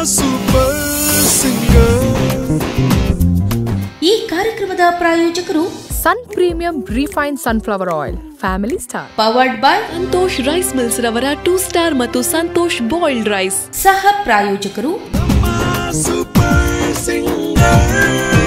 Super singer ಈ ಕಾರ್ಯಕ್ರಮದ ಪ್ರಾಯೋಜಕರು Sun premium refine sunflower oil family star powered by Santosh rice mills ರವರ two star ಮತ್ತು ಸಂತೋಷ್ ಬಾಯ್ಲ್ಡ್ ರೈಸ್ ಸಹ ಪ್ರಾಯೋಜಕರು ಸೂಪರ್ ಸಿಂಗರ್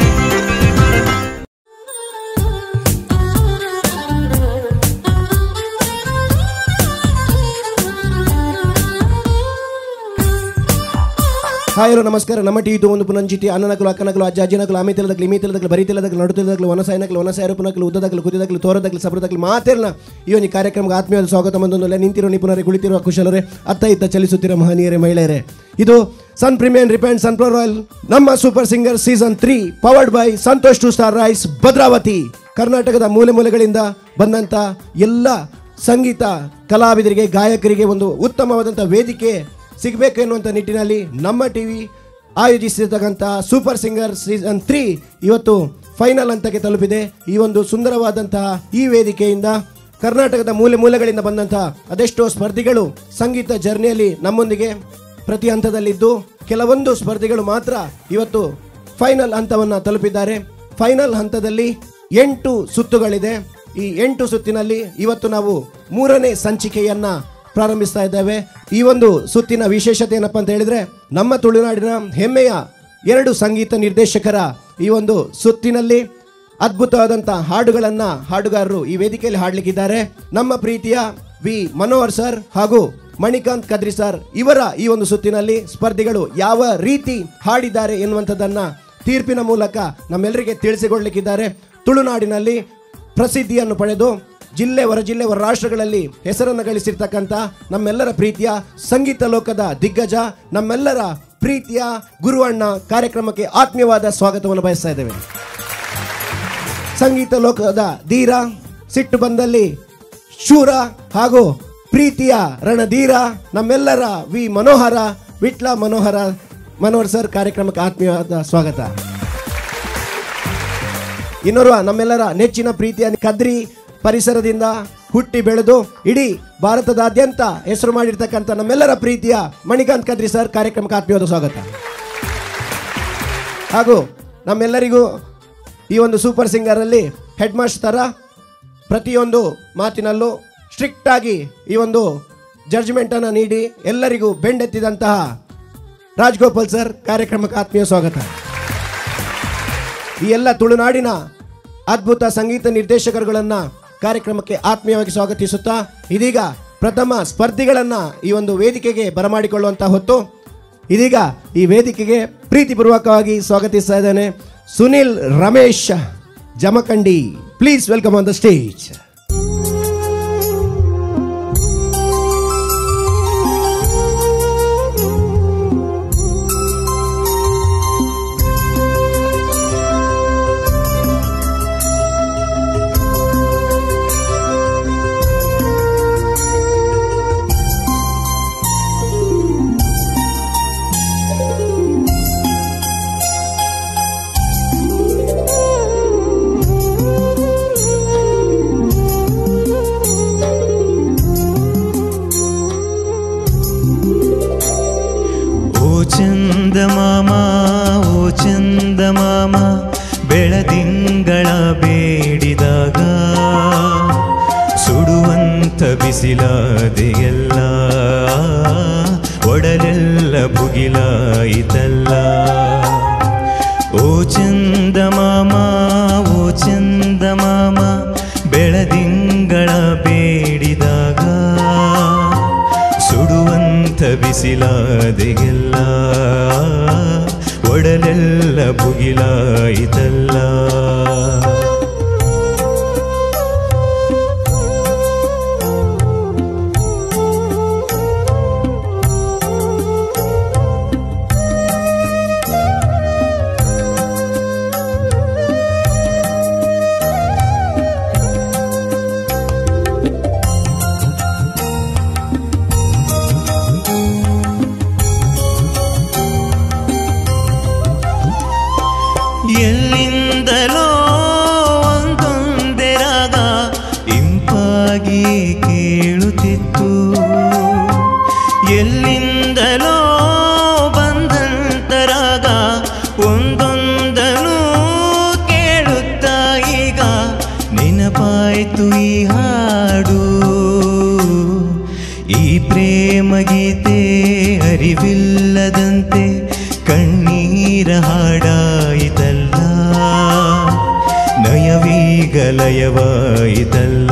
ಹಾಯ್ ಹಲೋ ನಮಸ್ಕಾರ ನಮ್ಮ ಟಿ ಇದು ಒಂದು ಪುನಂಚಿತಿ ಅನ್ನನಕಲು ಅಕ್ಕನಕಲು ಅಜ್ಜ ಅಜ್ಜಿನಕಲು ಆಮೇತಿಲದಕ್ಲು ಇಮೀತಿಲದಕ್ಲು ಬರಿತಿಲದಕ್ಲು ನಡುತಿಲದಕ್ಲು ವನಸಾಯನಕಲು ವನಸಾಯರಪನಕಲು ಉದ್ದದಕ್ಲು ಕುದಿದಕ್ಲು ತೋರದಕ್ಲು ಸಬರದಕ್ಲು ಮಾತೇರ್ನ ಈ ಒಂದು ಕಾರ್ಯಕ್ರಮಕ್ಕೆ ಆತ್ಮೀಯವಾದ ಸ್ವಾಗತ ಬಂದೊಂದಲ್ಲ ನಿಂತಿರೋ ನಿಪುಣರೇ ಕುಳಿತಿರುವ ಕುಶಲರೇ ಅತ್ತ ಇತ್ತ ಚಲಿಸುತ್ತಿರೋ ಮಹನೀಯರೇ ಮಹಿಳೆಯರೇ ಇದು Sun premium refined sunflower oil ನಮ್ಮ super singer season three powered by Santosh two star rice Bhadravati ಕರ್ನಾಟಕದ ಮೂಲೆ ಮೂಲೆಗಳಿಂದ ಬಂದಂಥ ಎಲ್ಲ ಸಂಗೀತ ಕಲಾವಿದರಿಗೆ ಗಾಯಕರಿಗೆ ಒಂದು ಉತ್ತಮವಾದಂಥ ವೇದಿಕೆ ಸಿಗಬೇಕು ಎನ್ನುವಂಥ ನಿಟ್ಟಿನಲ್ಲಿ ನಮ್ಮ ಟಿವಿ ಆಯೋಜಿಸಿರ್ತಕ್ಕಂಥ ಸೂಪರ್ ಸಿಂಗರ್ ಸೀಸನ್ ತ್ರೀ ಇವತ್ತು ಫೈನಲ್ ಹಂತಕ್ಕೆ ತಲುಪಿದೆ ಈ ಒಂದು ಸುಂದರವಾದಂತಹ ಈ ವೇದಿಕೆಯಿಂದ ಕರ್ನಾಟಕದ ಮೂಲೆ ಮೂಲೆಗಳಿಂದ ಬಂದಂತಹ ಅದೆಷ್ಟೋ ಸ್ಪರ್ಧಿಗಳು ಸಂಗೀತ ಜರ್ನಿಯಲ್ಲಿ ನಮ್ಮೊಂದಿಗೆ ಪ್ರತಿ ಹಂತದಲ್ಲಿದ್ದು ಕೆಲವೊಂದು ಸ್ಪರ್ಧಿಗಳು ಮಾತ್ರ ಇವತ್ತು ಫೈನಲ್ ಹಂತವನ್ನು ತಲುಪಿದ್ದಾರೆ ಫೈನಲ್ ಹಂತದಲ್ಲಿ ಎಂಟು ಸುತ್ತುಗಳಿದೆ ಈ ಎಂಟು ಸುತ್ತಿನಲ್ಲಿ ಇವತ್ತು ನಾವು ಮೂರನೇ ಸಂಚಿಕೆಯನ್ನ ಪ್ರಾರಂಭಿಸ್ತಾ ಇದ್ದೇವೆ ಈ ಒಂದು ಸುತ್ತಿನ ವಿಶೇಷತೆ ಏನಪ್ಪಾ ಅಂತ ಹೇಳಿದ್ರೆ ನಮ್ಮ ತುಳುನಾಡಿನ ಹೆಮ್ಮೆಯ ಎರಡು ಸಂಗೀತ ನಿರ್ದೇಶಕರ ಈ ಒಂದು ಸುತ್ತಿನಲ್ಲಿ ಅದ್ಭುತವಾದಂಥ ಹಾಡುಗಳನ್ನ ಹಾಡುಗಾರರು ಈ ವೇದಿಕೆಯಲ್ಲಿ ಹಾಡ್ಲಿಕ್ಕಿದ್ದಾರೆ ನಮ್ಮ ಪ್ರೀತಿಯ ವಿ ಮನೋಹರ್ ಸರ್ ಹಾಗೂ ಮಣಿಕಾಂತ್ ಕದ್ರಿ ಸರ್ ಇವರ ಈ ಒಂದು ಸುತ್ತಿನಲ್ಲಿ ಸ್ಪರ್ಧಿಗಳು ಯಾವ ರೀತಿ ಹಾಡಿದ್ದಾರೆ ಎನ್ನುವಂಥದ್ದನ್ನ ತೀರ್ಪಿನ ಮೂಲಕ ನಮ್ಮೆಲ್ಲರಿಗೆ ತಿಳಿಸಿಕೊಡ್ಲಿಕ್ಕಿದ್ದಾರೆ ತುಳುನಾಡಿನಲ್ಲಿ ಪ್ರಸಿದ್ಧಿಯನ್ನು ಪಡೆದು ಜಿಲ್ಲೆ ಹೊರ ಜಿಲ್ಲೆ ಹೊರ ರಾಷ್ಟ್ರಗಳಲ್ಲಿ ಹೆಸರನ್ನು ಗಳಿಸಿರ್ತಕ್ಕಂಥ ನಮ್ಮೆಲ್ಲರ ಪ್ರೀತಿಯ ಸಂಗೀತ ಲೋಕದ ದಿಗ್ಗಜ ನಮ್ಮೆಲ್ಲರ ಪ್ರೀತಿಯ ಗುರುವಣ್ಣ ಕಾರ್ಯಕ್ರಮಕ್ಕೆ ಆತ್ಮೀಯವಾದ ಸ್ವಾಗತವನ್ನು ಬಯಸ್ತಾ ಇದ್ದೇವೆ ಸಂಗೀತ ಲೋಕದ ಧೀರ ಸಿಟ್ಟು ಬಂದಲ್ಲಿ ಶೂರ ಹಾಗೂ ಪ್ರೀತಿಯ ರಣಧೀರ ನಮ್ಮೆಲ್ಲರ ವಿ ಮನೋಹರ ವಿಟ್ಲ ಮನೋಹರ ಮನೋಹರ್ ಸರ್ ಕಾರ್ಯಕ್ರಮಕ್ಕೆ ಆತ್ಮೀಯವಾದ ಸ್ವಾಗತ ಇನ್ನೋರ್ವ ನಮ್ಮೆಲ್ಲರ ನೆಚ್ಚಿನ ಪ್ರೀತಿಯ ಕದ್ರಿ ಪರಿಸರದಿಂದ ಹುಟ್ಟಿ ಬೆಳೆದು ಇಡೀ ಭಾರತದಾದ್ಯಂತ ಹೆಸರು ಮಾಡಿರ್ತಕ್ಕಂಥ ನಮ್ಮೆಲ್ಲರ ಪ್ರೀತಿಯ ಮಣಿಕಾಂತ್ ಕದ್ರಿ ಸರ್ ಕಾರ್ಯಕ್ರಮಕ್ಕೆ ಆತ್ಮೀಯವಾದ ಸ್ವಾಗತ ಹಾಗೂ ನಮ್ಮೆಲ್ಲರಿಗೂ ಈ ಒಂದು ಸೂಪರ್ ಸಿಂಗರಲ್ಲಿ ಹೆಡ್ ಮಾಸ್ಟರ್ ಥರ ಪ್ರತಿಯೊಂದು ಮಾತಿನಲ್ಲೂ ಸ್ಟ್ರಿಕ್ಟ್ ಆಗಿ ಈ ಒಂದು ಜಡ್ಜ್ಮೆಂಟನ್ನು ನೀಡಿ ಎಲ್ಲರಿಗೂ ಬೆಂಡೆತ್ತಿದಂತಹ ರಾಜ್ಗೋಪಾಲ್ ಸರ್ ಕಾರ್ಯಕ್ರಮಕ್ಕೆ ಆತ್ಮೀಯ ಸ್ವಾಗತ ಈ ಎಲ್ಲ ತುಳುನಾಡಿನ ಅದ್ಭುತ ಸಂಗೀತ ನಿರ್ದೇಶಕರುಗಳನ್ನ ಕಾರ್ಯಕ್ರಮಕ್ಕೆ ಆತ್ಮೀಯವಾಗಿ ಸ್ವಾಗತಿಸುತ್ತಾ ಇದೀಗ ಪ್ರಥಮ ಸ್ಪರ್ಧಿಗಳನ್ನ ಈ ಒಂದು ವೇದಿಕೆಗೆ ಬರಮಾಡಿಕೊಳ್ಳುವಂತ ಹೊತ್ತು ಇದೀಗ ಈ ವೇದಿಕೆಗೆ ಪ್ರೀತಿಪೂರ್ವಕವಾಗಿ ಸ್ವಾಗತಿಸ್ತಾ ಇದ್ದೇನೆ Sunil Ramesh Jamkhandi please welcome on the stage ಓ ಚಂದಮಾಮ ಓ ಚಂದಮಾಮ ಬೆಳದಿಂಗಳ ಬೇಡಿದಾಗ ಸುಡುವಂತ ಬಿಸಿಲಾದೆಯಲ್ಲ ಒಡಲೆಲ್ಲ ಭುಗಿಲಾಯಿತಲ್ಲ ಓ ಚಂದಮಾಮ ಓ ಚಂದಮಾಮ ಬೆಳದಿಂಗಳ ಬೇಡಿದಾಗ ಸುಡುವಂತ ಬಿಸಿಲಾದೆಗೆಲ್ಲ ಒಡಲೆಲ್ಲ ಭುಗಿಲಾಯಿತಲ್ಲ ಎಲ್ಲಿಂದಲೋ ಅರಿವಿಲ್ಲದಂತೆ ಕಣ್ಣೀರ ಹಾಡಾಯಿತಲ್ಲ ನಯವೀಗ ಲಯವಾಯಿತಲ್ಲ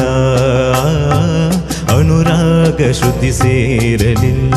ಅನುರಾಗ ಶ್ರುತಿ ಸೇರಲಿಲ್ಲ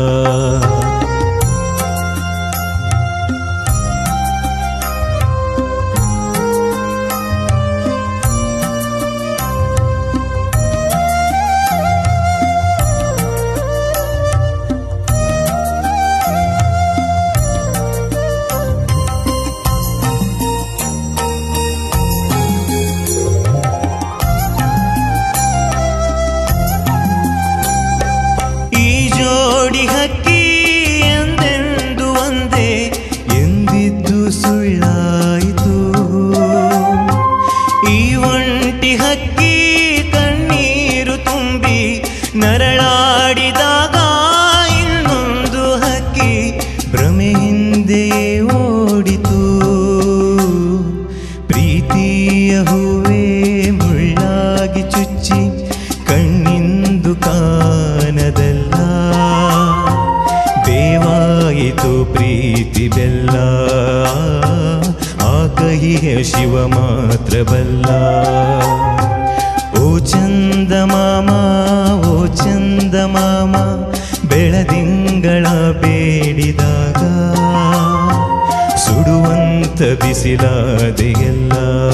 ಈ ಜೋಡಿ ಹಕ್ಕಿ ಎಂದೆಂದು ಒಂದೇ ಎಂದಿದ್ದು ಸುಳ್ಳಾಯಿತು ಈ ಒಂಟಿ ಹಕ್ಕಿ ಕಣ್ಣೀರು ತುಂಬಿ ನರಳಾಡಿದಾಗ ಇನ್ನೊಂದು ಹಕ್ಕಿ ಭ್ರಮೆ ಹಿಂದೆ ಓಡಿತು ಪ್ರೀತಿಯ ಹೂವೇ ಮುಳ್ಳಾಗಿ ಚುಚ್ಚಿ ಕಣ್ಣಿಂದು ಕಾನದಲ್ಲ ಬೇವಾಯಿತು ಪ್ರೀತಿ ಬೆಲ್ಲ ಆ ಕಹಿಯ ಶಿವ ಮಾತ್ರ ಬಲ್ಲ ಓ ಚಂದ ಮಾಮ ಓ ಚಂದ ಮಾಮ ಬೆಳದಿಂಗಳ ಬೇಡಿದಾಗ ಸುಡುವಂತ ಬಿಸಿಲಾದೆಯಲ್ಲ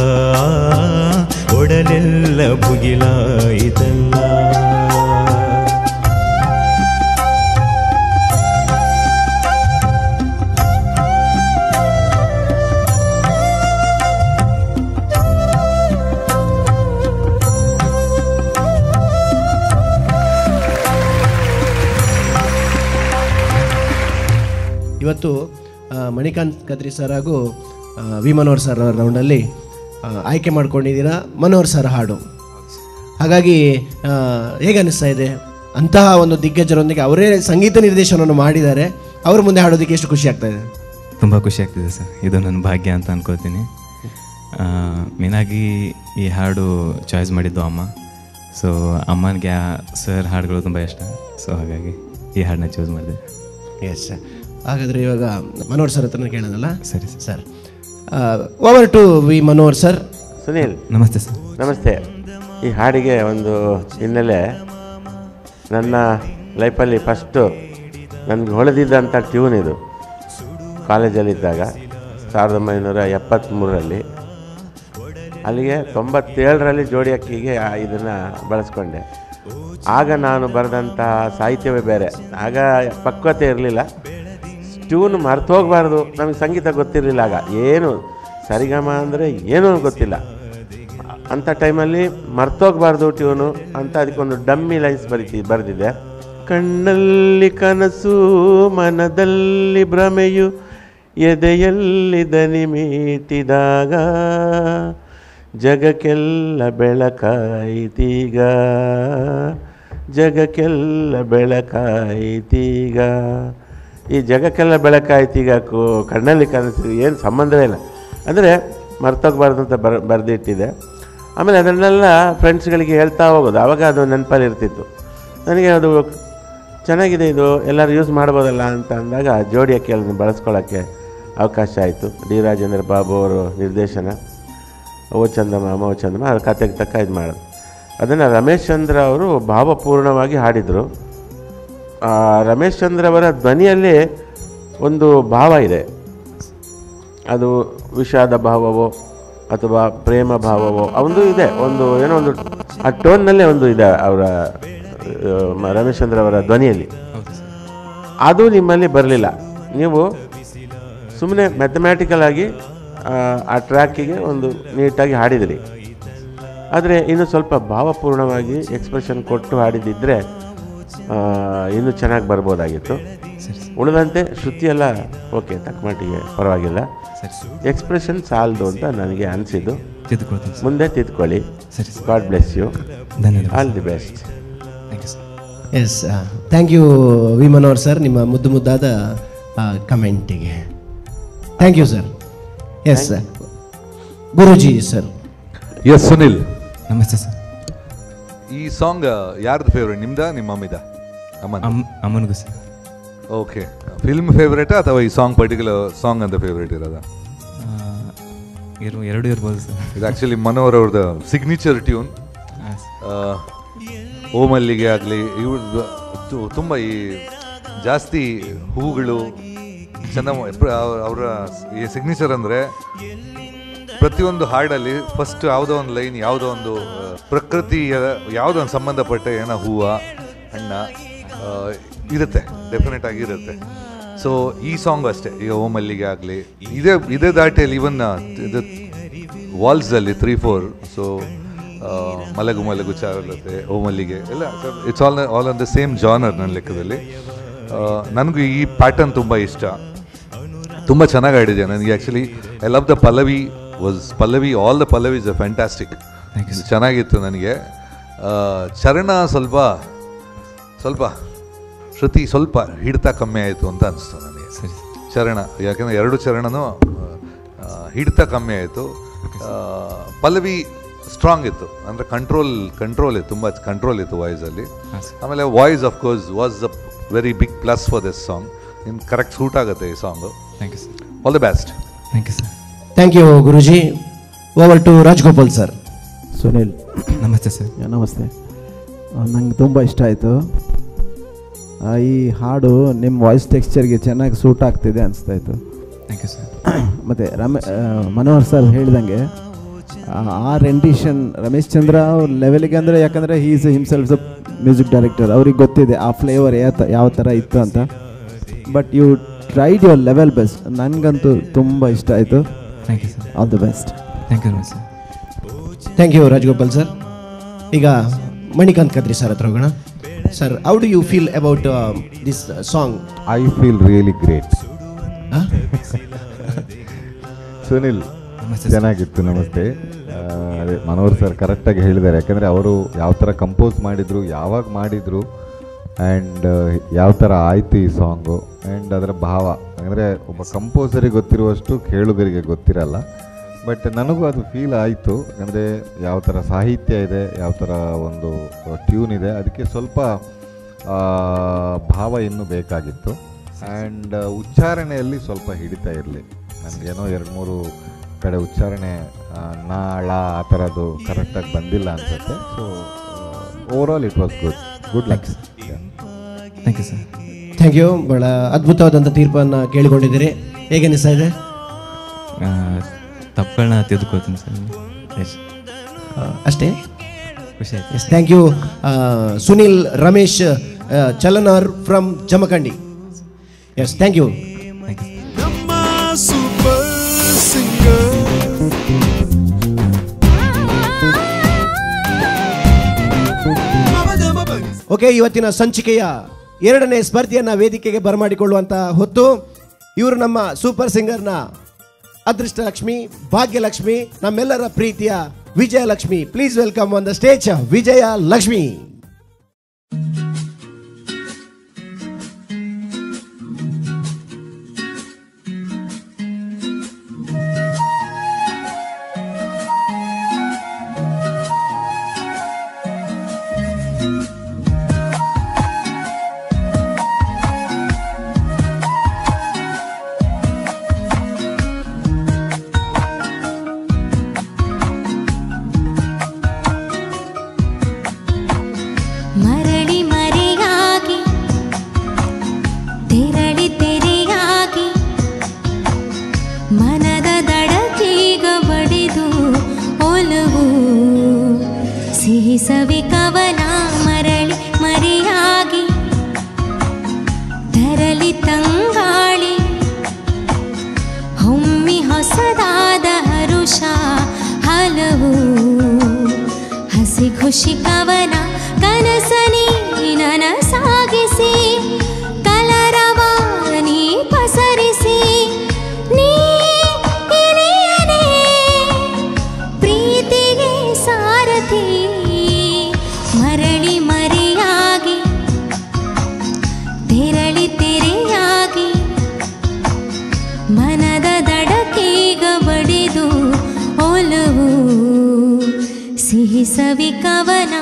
ಒಡಲೆಲ್ಲ ಭುಗಿಲಾಯಿತಲ್ಲ ಇವತ್ತು ಆ, ಮಣಿಕಾಂತ್ ಕದ್ರಿ ಸರ್ ಹಾಗೂ ಆ, ವಿ ಮನೋಹರ್ ಸರ್ ಅವರ ರೌಂಡಲ್ಲಿ ಆ, ಆಯ್ಕೆ ಮಾಡ್ಕೊಂಡಿದ್ದೀರಾ ಮನೋಹರ್ ಸರ್ ಹಾಡು ಹಾಗಾಗಿ ಆ, ಹೇಗೆ ಅನಿಸ್ತಾ ಇದೆ ಅಂತಹ ಒಂದು ದಿಗ್ಗಜರೊಂದಿಗೆ ಅವರೇ ಸಂಗೀತ ನಿರ್ದೇಶನವನ್ನು ಮಾಡಿದ್ದಾರೆ ಅವ್ರ ಮುಂದೆ ಹಾಡೋದಕ್ಕೆ ಎಷ್ಟು ಖುಷಿ ಆಗ್ತಾ ಇದೆ ತುಂಬ ಖುಷಿ ಆಗ್ತಿದೆ ಸರ್ ಇದು ನನ್ನ ಭಾಗ್ಯ ಅಂತ ಅನ್ಕೋತೀನಿ ಮೇನಾಗಿ ಈ ಹಾಡು ಚಾಯ್ಸ್ ಮಾಡಿದ್ದು ಅಮ್ಮ ಸೊ ಅಮ್ಮನಿಗೆ ಆ ಸರ್ ಹಾಡುಗಳು ತುಂಬ ಇಷ್ಟ ಸೊ ಹಾಗಾಗಿ ಈ ಹಾಡನ್ನ ಚೂಸ್ ಮಾಡಿದೆ ಎಸ್ ಹಾಗಾದರೆ ಇವಾಗ ಮನೋಹರ್ ಸರ್ ಹತ್ರನೇ ಕೇಳೋಣಲ್ಲ ಸರಿ sir over to V Manohar sir Sunil ನಮಸ್ತೆ ಸರ್ ನಮಸ್ತೆ ಈ ಹಾಡಿಗೆ ಒಂದು ಹಿನ್ನೆಲೆ ನನ್ನ ಲೈಫಲ್ಲಿ ಫಸ್ಟು ನನಗೆ ಹೊಳೆದಿದ್ದಂಥ ಟ್ಯೂನ್ ಇದು ಕಾಲೇಜಲ್ಲಿದ್ದಾಗ ಸಾವಿರದ ಒಂಬೈನೂರ ಎಪ್ಪತ್ತ್ಮೂರರಲ್ಲಿ ಅಲ್ಲಿಗೆ ತೊಂಬತ್ತೇಳರಲ್ಲಿ ಜೋಡಿ ಅಕ್ಕಿಗೆ ಇದನ್ನು ಬಳಸ್ಕೊಂಡೆ ಆಗ ನಾನು ಬರೆದಂತಹ ಸಾಹಿತ್ಯವೇ ಬೇರೆ ಆಗ ಪಕ್ವತೆ ಇರಲಿಲ್ಲ ಟ್ಯೂನ್ ಮರ್ತು ಹೋಗಬಾರ್ದು ನಮಗೆ ಸಂಗೀತ ಗೊತ್ತಿರಲಿಲ್ಲ ಆಗ ಏನು ಸರಿಗಮ ಅಂದರೆ ಏನೂ ಗೊತ್ತಿಲ್ಲ ಅಂಥ ಟೈಮಲ್ಲಿ ಮರ್ತೋಗ್ಬಾರ್ದು ಟ್ಯೂನು ಅಂತ ಅದಕ್ಕೊಂದು ಡಮ್ಮಿ ಲೈನ್ಸ್ ಬರೀತಿ ಬರೆದಿದ್ದೆ ಕಣ್ಣಲ್ಲಿ ಕನಸು ಮನದಲ್ಲಿ ಭ್ರಮೆಯು ಎದೆಯಲ್ಲಿ ದನಿ ಮೀಟಿದಾಗ ಜಗಕ್ಕೆಲ್ಲ ಬೆಳಕಾಯಿತೀಗ ಜಗಕ್ಕೆಲ್ಲ ಬೆಳಕಾಯಿತೀಗ ಈ ಜಗಕ್ಕೆಲ್ಲ ಬೆಳಕಾಯ್ತೀಗ ಕೋ ಕಣ್ಣಲ್ಲಿ ಕನಸು ಏನು ಸಂಬಂಧವೇ ಇಲ್ಲ ಅಂದರೆ ಮರ್ತೋಗ್ಬಾರ್ದು ಅಂತ ಬರ್ ಬರೆದಿಟ್ಟಿದೆ ಆಮೇಲೆ ಅದನ್ನೆಲ್ಲ ಫ್ರೆಂಡ್ಸ್ಗಳಿಗೆ ಹೇಳ್ತಾ ಹೋಗೋದು ಆವಾಗ ಅದು ನೆನಪಲ್ಲಿ ಇರ್ತಿತ್ತು ನನಗೆ ಅದು ಚೆನ್ನಾಗಿದೆ ಇದು ಎಲ್ಲರೂ ಯೂಸ್ ಮಾಡ್ಬೋದಲ್ಲ ಅಂತ ಅಂದಾಗ ಜೋಡಿ ಅಕ್ಕಿಯನ್ನು ಬಳಸ್ಕೊಳ್ಳೋಕ್ಕೆ ಅವಕಾಶ ಆಯಿತು ಡಿ ರಾಜೇಂದ್ರ ಬಾಬು ಅವರು ನಿರ್ದೇಶನ ಓ ಚಂದಮಾಮ ಓ ಚಂದಮ ಅದು ಕತೆಗೆ ತಕ್ಕ ಇದು ಮಾಡೋದು ಅದನ್ನು ರಮೇಶ್ ಚಂದ್ರ ಅವರು ಭಾವಪೂರ್ಣವಾಗಿ ಹಾಡಿದರು ಆ, ರಮೇಶ್ ಚಂದ್ರ ಅವರ ಧ್ವನಿಯಲ್ಲಿ ಒಂದು ಭಾವ ಇದೆ ಅದು ವಿಷಾದ ಭಾವವೋ ಅಥವಾ ಪ್ರೇಮ ಭಾವವೋ ಒಂದು ಇದೆ ಒಂದು ಏನೋ ಒಂದು ಆ ಟೋನ್ನಲ್ಲೇ ಒಂದು ಇದೆ ಅವರ ಆ, ರಮೇಶ್ ಚಂದ್ರ ಅವರ ಧ್ವನಿಯಲ್ಲಿ ಅದು ನಿಮ್ಮಲ್ಲಿ ಬರಲಿಲ್ಲ ನೀವು ಸುಮ್ಮನೆ ಮ್ಯಾಥಮ್ಯಾಟಿಕಲ್ ಆಗಿ ಆ, ಆ ಟ್ರ್ಯಾಕಿಗೆ ಒಂದು ನೀಟಾಗಿ ಹಾಡಿದಿರಿ ಆದರೆ ಇನ್ನು ಸ್ವಲ್ಪ ಭಾವಪೂರ್ಣವಾಗಿ ಎಕ್ಸ್ಪ್ರೆಷನ್ ಕೊಟ್ಟು ಹಾಡಿದಿದ್ದರೆ ಆ, ಇನ್ನೂ ಚೆನ್ನಾಗಿ ಬರ್ಬೋದಾಗಿತ್ತು ಉಳಿದಂತೆ ಶ್ರುತಿ ಎಲ್ಲ ಓಕೆ ತಕ್ಕ ಮಟ್ಟಿಗೆ ಪರವಾಗಿಲ್ಲ ಎಕ್ಸ್ಪ್ರೆಷನ್ ಸಾಲದು ಅಂತ ನನಗೆ ಅನಿಸಿದ್ದು ತಿದ್ದುಕೊಳ್ತೀನಿ ಸರ್ ಮುಂದೆ ತಿದ್ಕೊಳ್ಳಿ ಸರಿ ಸರ್ ಗಾಡ್ ಬ್ಲೆಸ್ ಯು ಧನ್ಯವಾದ all the best thank you sir yes thank you V Manohar sir ನಿಮ್ಮ ಮುದ್ದು ಮುದ್ದಾದ ಕಮೆಂಟಿಗೆ thank you sir yes Guruji sir yes Sunil ನಮಸ್ತೆ ಸರ್ ಈ ಸಾಂಗ್ ಯಾರ್ದು ಫೇವ್ರೇಟ್ ನಿಮ್ದ ನಿಮ್ಮ ಮಮ್ಮಿದ ಅಮ್ಮನ ಅಮ್ಮ ಅಮ್ಮನಿಗೂ ಸರ್ ಓಕೆ ಫಿಲ್ಮ್ ಫೇವ್ರೇಟಾ ಅಥವಾ ಈ ಸಾಂಗ್ ಪರ್ಟಿಕ್ಯುಲರ್ ಸಾಂಗ್ ಅಂತ ಫೇವ್ರೇಟ್ ಇರೋದಾ ಇರು ಎರಡು ಇರ್ಬೋದು ಸರ್ ಇದು ಆ್ಯಕ್ಚುಲಿ ಮನೋಹರ್ ಅವ್ರದ್ದು ಸಿಗ್ನೇಚರ್ ಟ್ಯೂನ್ ಓಮಲ್ಲಿಗೆ ಆಗಲಿ ಇವ್ರದ್ದು ತುಂಬ ಈ ಜಾಸ್ತಿ ಹೂಗಳು ಚೆನ್ನ ಅವರ ಈ ಸಿಗ್ನೇಚರ್ ಅಂದರೆ ಪ್ರತಿಯೊಂದು ಹಾಡಲ್ಲಿ ಫಸ್ಟ್ ಯಾವುದೋ ಒಂದು ಲೈನ್ ಯಾವುದೋ ಒಂದು ಆ, ಪ್ರಕೃತಿಯ ಯಾವುದೋ ಒಂದು ಸಂಬಂಧಪಟ್ಟ ಏನೋ ಹೂವು ಹಣ್ಣ ಆ, ಇರುತ್ತೆ ಡೆಫಿನೆಟ್ ಆಗಿರುತ್ತೆ ಸೊ ಈ ಸಾಂಗ್ ಅಷ್ಟೇ ಈಗ ಓಮಲ್ಲಿಗೆ ಆಗಲಿ ಇದೇ ಇದೇ ದಾಟಿಯಲ್ಲಿ ಇವನ್ ಇದು ವಾಲ್ಸಲ್ಲಿ ತ್ರೀ ಫೋರ್ ಸೊ ಮಲಗು ಮಲಗು ಚಾರುಲತೆ ಓಮಲ್ಲಿಗೆ ಎಲ್ಲ it's all all on the same genre ನನ್ನ ಲೆಕ್ಕದಲ್ಲಿ ಆ, ನನಗೂ ಈ ಪ್ಯಾಟರ್ನ್ ತುಂಬ ಇಷ್ಟ ತುಂಬ ಚೆನ್ನಾಗಿ ಆಡಿದೆ ನನಗೆ actually I love the pallavi was pallavi all the pallavi is a fantastic ಚೆನ್ನಾಗಿತ್ತು ನನಗೆ ಆ, ಚರಣ ಸ್ವಲ್ಪ ಸ್ವಲ್ಪ ಶ್ರುತಿ ಸ್ವಲ್ಪ ಹಿಡಿತ ಕಮ್ಮಿ ಆಯಿತು ಅಂತ ಅನಿಸ್ತು ನನಗೆ ಸರಿ ಚರಣ ಯಾಕಂದರೆ ಎರಡು ಚರಣನೂ ಆ, ಹಿಡಿತ ಕಮ್ಮಿ ಆಯಿತು ಪಲ್ಲವಿ ಸ್ಟ್ರಾಂಗ್ ಇತ್ತು ಅಂದರೆ ಕಂಟ್ರೋಲ್ ಕಂಟ್ರೋಲ್ ಇತ್ತು ತುಂಬ ಕಂಟ್ರೋಲ್ ಇತ್ತು ವಾಯ್ಸಲ್ಲಿ ಹಾಂ ಸರ್ ಆಮೇಲೆ voice of course was the very big plus for this song ನಿಮ್ಗೆ ಕರೆಕ್ಟ್ ಸೂಟ್ ಆಗುತ್ತೆ ಈ song thank you sir all the best thank you sir thank you Guruji over to Rajgopal sir Sunil ನಮಸ್ತೆ sir ನಮಸ್ತೆ ನಂಗೆ ತುಂಬ ಇಷ್ಟ ಆಯಿತು ಈ ಹಾಡು ನಿಮ್ಮ ವಾಯ್ಸ್ ಟೆಕ್ಸ್ಚರ್ಗೆ ಚೆನ್ನಾಗಿ ಸೂಟ್ ಆಗ್ತಿದೆ ಅನಿಸ್ತಾಯಿತ್ತು ಥ್ಯಾಂಕ್ ಯು ಸರ್ ಮತ್ತು ರಮೇ ಆ, ಮನೋಹರ್ ಸರ್ ಹೇಳ್ದಂಗೆ ಆ, ಆ ರೆಂಡಿಷನ್ ರಮೇಶ್ ಚಂದ್ರ ಅವ್ರ ಲೆವೆಲ್ಗೆ ಅಂದರೆ ಯಾಕಂದರೆ he is himself a music director ಅವ್ರಿಗೆ ಗೊತ್ತಿದೆ ಆ ಫ್ಲೇವರ್ ಯಾವ ತ- ಯಾವ ಥರ ಇತ್ತು ಅಂತ but you tried your level best ನನಗಂತೂ ತುಂಬ ಇಷ್ಟ ಆಯಿತು thank you sir all the best thank you sir thank you Rajagopal sir ಈಗ ಮಣಿಕಾಂತ್ ಕದ್ರಿ ಸರ್ ಹತ್ರ ಹೋಗೋಣ sir how do you feel about this song I feel really great Sunil ನಮಸ್ತೆ ಚೆನ್ನಾಗಿತ್ತು ನಮಸ್ತೆ ಆ, ಅದೇ ಮನೋಹರ್ ಸರ್ ಕರೆಕ್ಟಾಗಿ ಹೇಳಿದ್ದಾರೆ ಯಾಕಂದರೆ ಅವರು ಯಾವ ಥರ ಕಂಪೋಸ್ ಮಾಡಿದರು ಯಾವಾಗ ಮಾಡಿದರು ಆ್ಯಂಡ್ ಯಾವ ಥರ ಆಯಿತು ಈ ಸಾಂಗು ಆ್ಯಂಡ್ ಅದರ ಭಾವ ಅಂದರೆ ಒಬ್ಬ ಕಂಪೋಸರಿಗೆ ಗೊತ್ತಿರುವಷ್ಟು ಕೇಳುಗರಿಗೆ ಗೊತ್ತಿರಲ್ಲ ಬಟ್ ನನಗೂ ಅದು ಫೀಲ್ ಆಯಿತು ಅಂದರೆ ಯಾವ ಥರ ಸಾಹಿತ್ಯ ಇದೆ ಯಾವ ಥರ ಒಂದು ಟ್ಯೂನ್ ಇದೆ ಅದಕ್ಕೆ ಸ್ವಲ್ಪ ಆ, ಭಾವ ಇನ್ನೂ ಬೇಕಾಗಿತ್ತು ಆ್ಯಂಡ್ ಉಚ್ಚಾರಣೆಯಲ್ಲಿ ಸ್ವಲ್ಪ ಹಿಡಿತಾ ಇರಲಿ ನನಗೇನೋ ಎರಡು ಮೂರು ಕಡೆ ಉಚ್ಚಾರಣೆ ಆ, ನ ಳ ಆ ಥರದ್ದು ಕರೆಕ್ಟಾಗಿ ಬಂದಿಲ್ಲ ಅನ್ಸುತ್ತೆ so overall it was good good luck thank you sir thank you ಬಹಳ ಅದ್ಭುತವಾದಂಥ ತೀರ್ಪನ್ನು ಕೇಳಿಕೊಂಡಿದ್ದೀರಿ ಹೇಗೆ ಅನಿಸ್ತಾ ಇದೆ ತಪ್ಪುಗಳನ್ನ ತಿದ್ದುಕೋತೀನಿ ಸರ್ ಎಸ್ ಆ, ಅಷ್ಟೇ ಖುಷಿ ಆಯ್ತು yes thank you Sunil Ramesh Chalanar from Jamakhandi yes thank you thank you ನಮ್ಮ ಸೂಪರ್ ಸಿಂಗರ್ ಓಕೆ ಇವತ್ತಿನ ಸಂಚಿಕೆಯ ಎರಡನೇ ಸ್ಪರ್ಧೆಯನ್ನ ವೇದಿಕೆಗೆ ಬರಮಾಡಿಕೊಳ್ಳುವಂತ ಹೊತ್ತು ಇವರು ನಮ್ಮ ಸೂಪರ್ ಸಿಂಗರ್ನ ಅದೃಷ್ಟ ಲಕ್ಷ್ಮಿ ಭಾಗ್ಯಲಕ್ಷ್ಮಿ ನಮ್ಮೆಲ್ಲರ ಪ್ರೀತಿಯ Vijayalakshmi please welcome on the stage Vijaya Lakshmi ಮರಳಿ ಮರೆಯಾಗಿ ತೆರಳಿ ತೆರೆಯಾಗಿ ಮನದ ದಡಕೀಗ ಬಡಿದು ಒಲವು ಸಿಹಿ ಸವಿ ಕವನ ಮರಳಿ ಮರೆಯಾಗಿ ತರಲಿ ತಂಗಾಳಿ ಹೊಮ್ಮಿ ಹೊಸದಾದ ಹರುಷ ಹಲವು ಹಸಿ ಖುಷಿ ಕವನ ಕನಸನಿ ನನಸಾಗಿಸಿ ಕಲರವ ನೀ ಪಸರಿಸಿ ನೀ ಇನಿಯನೇ ಪ್ರೀತಿಗೆ ಸಾರಥಿ ಮರಳಿ ಮರೆಯಾಗಿ ತೆರಳಿ ತೆರೆಯಾಗಿ ಮನದ ದಡಕೀಗ ಬಡಿದು ಒಲವು ಸಿಹಿ ಸವಿ ಕವನ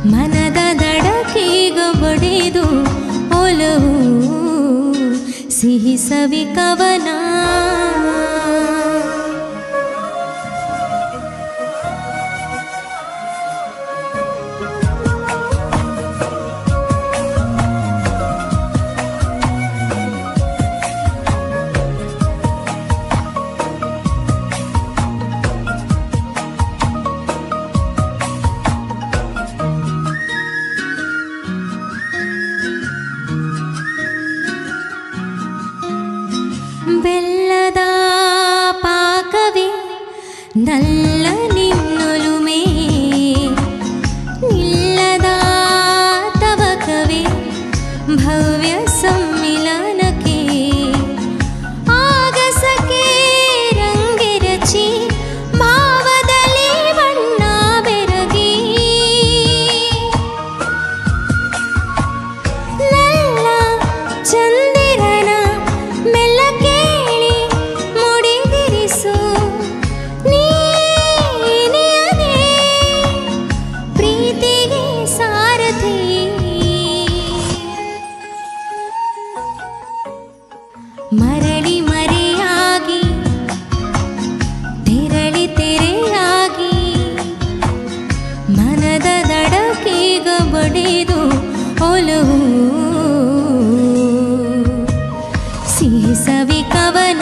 ಮನದ ದಡಕೀಗ ಬಡಿದು ಒಲವು ಸಿಹಿ ಸವಿ ಕವನ ಬೆಲ್ಲದ ಪಾಕವೇ ನಲ್ಲ ನಿನ್ನೊಲುಮೆ ನಿಲ್ಲದ ತವಕವೇ ಭವ್ಯ ಸಮ್ಮಿಲನಕ್ಕೆ ಆಗಸಕ್ಕೆ ರಂಗಿರಚಿ ಭಾವದಲ್ಲಿ ಬಣ್ಣ ಬೆರಗಿ ನಲ್ಲ ಚಂದಿರನ ಮೆಲ್ಲ ಕೇಳಿ ಮುಡಿದಿರಿಸು ನೀನಿಯನೇ ಪ್ರೀತಿಗೆ ಸಾರಥಿ ಮರಳಿ ಮರೆಯಾಗಿ ತೆರಳಿ ತೆರೆಯಾಗಿ ಮನದ ದಡಕೀಗ ಬಡಿದು ಒಲವು ಸಿಹಿ ಸವಿ ಕವನ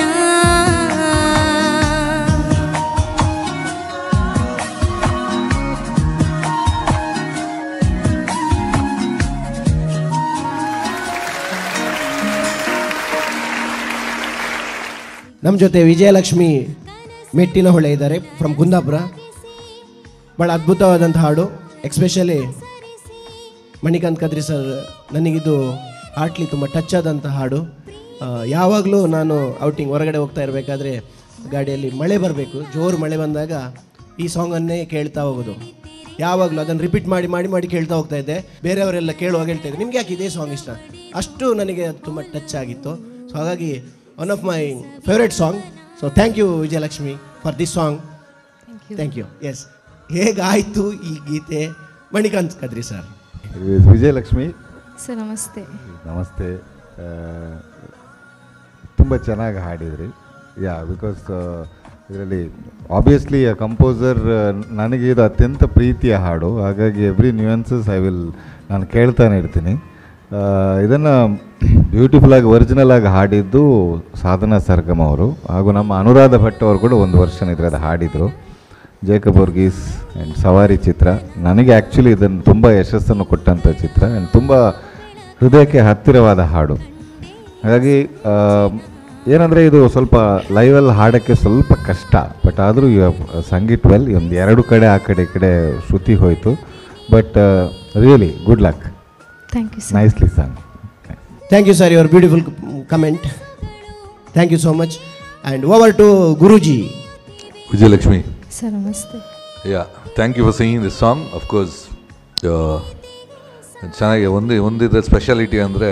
ನಮ್ಮ ಜೊತೆ ವಿಜಯಲಕ್ಷ್ಮಿ ಮೆಟ್ಟಿನ ಹೊಳೆ ಇದ್ದಾರೆ ಫ್ರಮ್ ಕುಂದಾಪುರ ಭಾಳ ಅದ್ಭುತವಾದಂಥ ಹಾಡು ಎಕ್ಸ್ಪೆಷಲಿ ಮಣಿಕಾಂತ್ ಕದ್ರಿ ಸರ್ ನನಗಿದು ಹಾಟ್ಲಿ ತುಂಬ ಟಚ್ ಆದಂಥ ಹಾಡು ಆ, ಯಾವಾಗಲೂ ನಾನು ಔಟಿಂಗ್ ಹೊರಗಡೆ ಹೋಗ್ತಾ ಇರಬೇಕಾದ್ರೆ ಗಾಡಿಯಲ್ಲಿ ಮಳೆ ಬರಬೇಕು ಜೋರು ಮಳೆ ಬಂದಾಗ ಈ ಸಾಂಗನ್ನೇ ಕೇಳ್ತಾ ಹೋಗೋದು ಯಾವಾಗಲೂ ಅದನ್ನು ರಿಪೀಟ್ ಮಾಡಿ ಮಾಡಿ ಮಾಡಿ ಕೇಳ್ತಾ ಹೋಗ್ತಾ ಇದ್ದೆ ಬೇರೆಯವರೆಲ್ಲ ಕೇಳುವಾಗ ಹೇಳ್ತಾ ಇದ್ದೆ ನಿಮ್ಗೆ ಯಾಕೆ ಇದೇ ಸಾಂಗ್ ಇಷ್ಟ ಅಷ್ಟು ನನಗೆ ಅದು ತುಂಬ ಟಚ್ ಆಗಿತ್ತು ಸೊ ಹಾಗಾಗಿ one of my favourite song so thank you Vijayalakshmi for this song thank you yes ಹೇಗಾಯಿತು ಈ ಗೀತೆ ಮಣಿಕಾಂತ್ ಕದ್ರಿ ಸರ್ ವಿಜಯಲಕ್ಷ್ಮಿ ಸರ್ ನಮಸ್ತೆ ನಮಸ್ತೆ ತುಂಬ ಚೆನ್ನಾಗಿ ಹಾಡಿದ್ರಿ ಯಾ ಬಿಕಾಸ್ ಇದರಲ್ಲಿ ಆಬ್ವಿಯಸ್ಲಿ ಕಂಪೋಸರ್ ನನಗೆ ಇದು ಅತ್ಯಂತ ಪ್ರೀತಿಯ ಹಾಡು ಹಾಗಾಗಿ ಎವ್ರಿ ನ್ಯೂಯನ್ಸಸ್ ಐ ವಿಲ್ ನಾನು ಕೇಳ್ತಾನೆ ಇರ್ತೀನಿ ಇದನ್ನು ಬ್ಯೂಟಿಫುಲ್ ಆಗಿ ಒರಿಜಿನಲ್ ಆಗಿ ಹಾಡಿದ್ದು ಸಾಧನಾ ಸರ್ಗಮ್ ಅವರು ಹಾಗೂ ನಮ್ಮ ಅನುರಾಧ ಭಟ್ ಅವರು ಕೂಡ ಒಂದು ವರ್ಷ ಇದ್ರದ್ದು ಹಾಡಿದರು ಜೇಕಬ್ ವರ್ಗೀಸ್ ಆ್ಯಂಡ್ ಸವಾರಿ ಚಿತ್ರ ನನಗೆ ಆ್ಯಕ್ಚುಲಿ ಇದನ್ನು ತುಂಬ ಯಶಸ್ಸನ್ನು ಕೊಟ್ಟಂಥ ಚಿತ್ರ ಆ್ಯಂಡ್ ತುಂಬ ಹೃದಯಕ್ಕೆ ಹತ್ತಿರವಾದ ಹಾಡು ಹಾಗಾಗಿ ಏನಂದರೆ ಇದು ಸ್ವಲ್ಪ ಲೈವಲ್ಲಿ ಹಾಡೋಕ್ಕೆ ಸ್ವಲ್ಪ ಕಷ್ಟ ಬಟ್ ಆದರೂ ಸಂಗೀಟ್ ವೆಲ್ ಒಂದು ಎರಡು ಕಡೆ ಆ ಕಡೆ ಈ ಕಡೆ ಶ್ರುತಿ ಹೋಯಿತು but really good luck thank you nicely song thank you sir your beautiful comment thank you so much and over to Guruji Vijayalakshmi sir ನಮಸ್ತೆ yeah thank you for singing this song of course ಚೆನ್ನಾಗಿ ಒಂದು ಒಂದಿದ್ರ ಸ್ಪೆಷಾಲಿಟಿ ಅಂದರೆ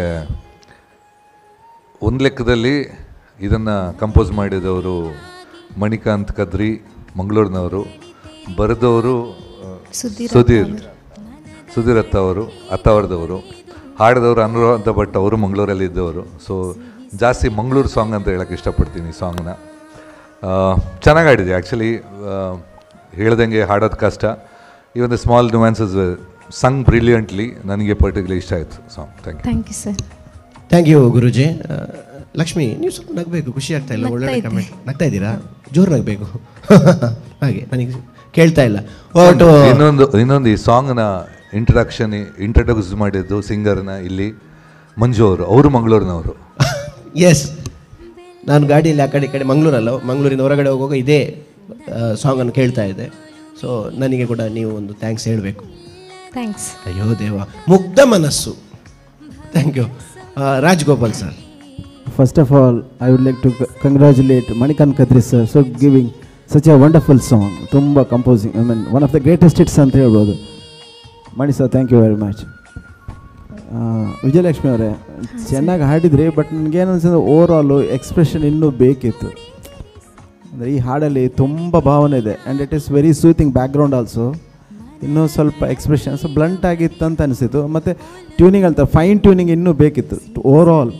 ಒಂದು ಲೆಕ್ಕದಲ್ಲಿ ಇದನ್ನು compose ಮಾಡಿದವರು ಮಣಿಕಾಂತ್ ಕದ್ರಿ ಮಂಗಳೂರಿನವರು ಬರೆದವರು ಆ, ಸುಧೀರ್ ಸುಧೀರ್ ಸುಧೀರ್ ಅತ್ತ ಅವರು ಅತ್ತ ಅವ್ರದವರು ಹಾಡಿದವರು ಅನುರಾಧ ಭಟ್ ಅವರು ಮಂಗಳೂರಲ್ಲಿ ಇದ್ದವರು ಸೊ ಜಾಸ್ತಿ ಮಂಗಳೂರು ಸಾಂಗ್ ಅಂತ ಹೇಳಕ್ಕೆ ಇಷ್ಟಪಡ್ತೀನಿ ಈ ಸಾಂಗ್ನ ಚೆನ್ನಾಗಿ ಹಾಡಿದೆ ಆ್ಯಕ್ಚುಲಿ ಹೇಳ್ದಂಗೆ ಹಾಡೋದು ಕಷ್ಟ ಈ ಒಂದು ಸ್ಮಾಲ್ ನ್ಯೂಯಾನ್ಸಸ್ ಸಂಗ್ ಬ್ರಿಲಿಯಂಟ್ಲಿ ನನಗೆ ಪರ್ಟಿಕ್ಯುಲರ್ ಇಷ್ಟ ಆಯಿತು song thank you thank you sir thank you Guruji ಆ, ಲಕ್ಷ್ಮಿ ನೀವು ಸ್ವಲ್ಪ ನಗಬೇಕು ಖುಷಿ ಆಗ್ತಾ ಇಲ್ಲ ನಗ್ತಾ ಒಳ್ಳೆ ಇದ್ದೆ. ಕಮೆಂಟ್ ನಗ್ತಾ ಇದ್ದೀರಾ ಜೋರು ನಗಬೇಕು ಹಾಗೆ ನನಗೆ ಕೇಳ್ತಾ ಇಲ್ಲ ಓವರ್ ಟು ಇನ್ನೊಂದು ಇನ್ನೊಂದು ಈ ಸಾಂಗ್ನ ಇಂಟ್ರಡಕ್ಷನ್ ಇಂಟ್ರಡ್ಯೂಸ್ ಮಾಡಿದ್ದು ಸಿಂಗರ್ನ ಇಲ್ಲಿ ಮಂಜು ಅವರು ಅವರು ಮಂಗಳೂರಿನವರು ಎಸ್ ನಾನು ಗಾಡಿಯಲ್ಲಿ ಆ ಕಡೆ ಈ ಕಡೆ ಮಂಗಳೂರಲ್ಲ ಮಂಗಳೂರಿಂದ ಹೊರಗಡೆ ಹೋಗುವಾಗ ಇದೇ ಸಾಂಗನ್ನು ಕೇಳ್ತಾ ಇದ್ದೆ ಸೊ ನನಗೆ ಕೂಡ ನೀವು ಒಂದು ಥ್ಯಾಂಕ್ಸ್ ಹೇಳಬೇಕು ಥ್ಯಾಂಕ್ಸ್ ಅಯ್ಯೋ ದೇವ ಮುಗ್ಧ ಮನಸ್ಸು thank you Rajgopal sir First of all, I would like to c- congratulate Manikant Kadri sir for giving such a wonderful song. ತುಂಬ composing I mean one of the greatest hits ಅಂತ ಹೇಳ್ಬೋದು Mani sir thank you very much Vijayalakshmi ಅವರೇ ಚೆನ್ನಾಗಿ ಹಾಡಿದ್ರಿ but ನನಗೇನು ಅನ್ಸಿದ್ರೆ over ಆಲು expression ಇನ್ನೂ ಬೇಕಿತ್ತು ಅಂದರೆ ಈ ಹಾಡಲ್ಲಿ ತುಂಬ ಭಾವನೆ ಇದೆ and it is very soothing background also ಇನ್ನೂ ಸ್ವಲ್ಪ ಎಕ್ಸ್ಪ್ರೆಷನ್ಸ್ ಬ್ಲಂಟ್ ಆಗಿತ್ತು ಅಂತ ಅನಿಸಿತು ಮತ್ತು ಟ್ಯೂನಿಂಗ್ ಅಂತ ಫೈನ್ ಟ್ಯೂನಿಂಗ್ ಇನ್ನೂ ಬೇಕಿತ್ತು ಓವರ್ ಆಲ್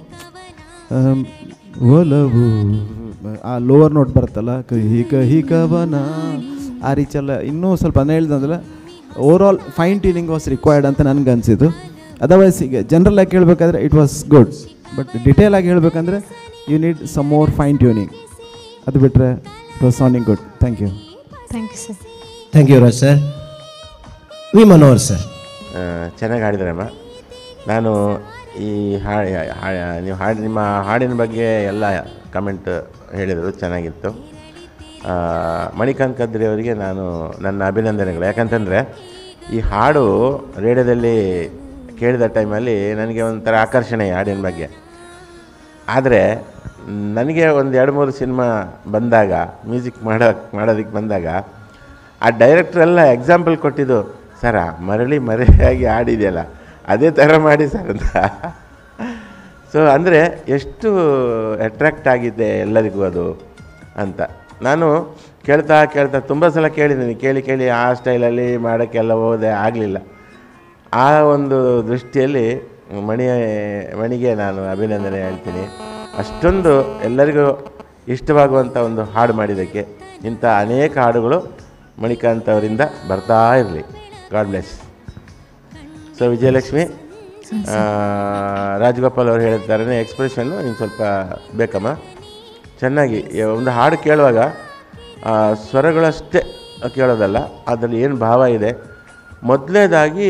ಒಲವು ಆ ಲೋವರ್ ನೋಟ್ ಬರುತ್ತಲ್ಲ ಕಹಿ ಕಹಿ ಕವನ ಆ ರೀತಿಯೆಲ್ಲ ಇನ್ನೂ ಸ್ವಲ್ಪ ನಾನು ಹೇಳ್ದಂದ್ರೆ overall fine tuning was required ಅಂತ ನನಗೆ ಅನಿಸಿತು ಅದರ್ವೈಸ್ ಈಗ ಜನರಲ್ ಆಗಿ ಕೇಳಬೇಕಾದ್ರೆ it was good but detail ಆಗಿ ಹೇಳಬೇಕಂದ್ರೆ you need some more fine tuning ಅದು ಬಿಟ್ಟರೆ it was sounding good thank you thank you sir thank you Raj sir V Manohar sir ಚೆನ್ನಾಗಿ ಹಾಡಿದ್ರಮ್ಮ ನಾನು ಈ ಹಾಡು ನೀವು ಹಾಡು ನಿಮ್ಮ ಹಾಡಿನ ಬಗ್ಗೆ ಎಲ್ಲ ಕಮೆಂಟ್ ಹೇಳಿದರು ಚೆನ್ನಾಗಿತ್ತು ಆ, ಮಣಿಕಾಂತ್ ಕದ್ರಿ ಅವರಿಗೆ ನಾನು ನನ್ನ ಅಭಿನಂದನೆಗಳು ಯಾಕಂತಂದರೆ ಈ ಹಾಡು ರೇಡಿಯೋದಲ್ಲಿ ಕೇಳಿದ ಟೈಮಲ್ಲಿ ನನಗೆ ಒಂಥರ ಆಕರ್ಷಣೆ ಈ ಹಾಡಿನ ಬಗ್ಗೆ ಆದರೆ ನನಗೆ ಒಂದು ಎರಡು ಮೂರು ಸಿನಿಮಾ ಬಂದಾಗ ಮ್ಯೂಸಿಕ್ ಮಾಡೋ ಮಾಡೋದಕ್ಕೆ ಬಂದಾಗ ಆ ಡೈರೆಕ್ಟ್ರೆಲ್ಲ ಎಕ್ಸಾಂಪಲ್ ಕೊಟ್ಟಿದ್ದು ಸರ ಮರಳಿ ಮರೆಯಾಗಿ ಹಾಡಿದೆಯಲ್ಲ ಅದೇ ಥರ ಮಾಡಿ ಸರ್ ಅಂತ ಸೊ ಅಂದರೆ ಎಷ್ಟು ಅಟ್ರ್ಯಾಕ್ಟ್ ಆಗಿದೆ ಎಲ್ಲರಿಗೂ ಅದು ಅಂತ ನಾನು ಕೇಳ್ತಾ ಕೇಳ್ತಾ ತುಂಬ ಸಲ ಕೇಳಿದ್ದೀನಿ ಕೇಳಿ ಕೇಳಿ ಆ ಸ್ಟೈಲಲ್ಲಿ ಮಾಡೋಕ್ಕೆಲ್ಲ ಹೋದೆ ಆಗಲಿಲ್ಲ ಆ ಒಂದು ದೃಷ್ಟಿಯಲ್ಲಿ ಮಣಿ ಮಣಿಗೆ ನಾನು ಅಭಿನಂದನೆ ಹೇಳ್ತೀನಿ ಅಷ್ಟೊಂದು ಎಲ್ಲರಿಗೂ ಇಷ್ಟವಾಗುವಂಥ ಒಂದು ಹಾಡು ಮಾಡಿದ್ದಕ್ಕೆ ಇಂಥ ಅನೇಕ ಹಾಡುಗಳು ಮಣಿಕಾಂತ್ ಅವರಿಂದ ಬರ್ತಾ ಇರಲಿ ಗಾಡ್ ಬ್ಲೆಸ್ ಸೊ ವಿಜಯಲಕ್ಷ್ಮಿ ಆ, ರಾಜಗೋಪಾಲ್ ಅವರು ಹೇಳಿರ್ತಾರೆ ಎಕ್ಸ್ಪ್ರೆಷನ್ನು ಇನ್ನು ಸ್ವಲ್ಪ ಬೇಕಮ್ಮ ಚೆನ್ನಾಗಿ ಯ- ಒಂದು ಹಾಡು ಕೇಳುವಾಗ ಆ, ಸ್ವರಗಳಷ್ಟೇ ಕೇಳೋದಲ್ಲ ಅದರಲ್ಲಿ ಏನು ಭಾವ ಇದೆ ಮೊದಲನೇದಾಗಿ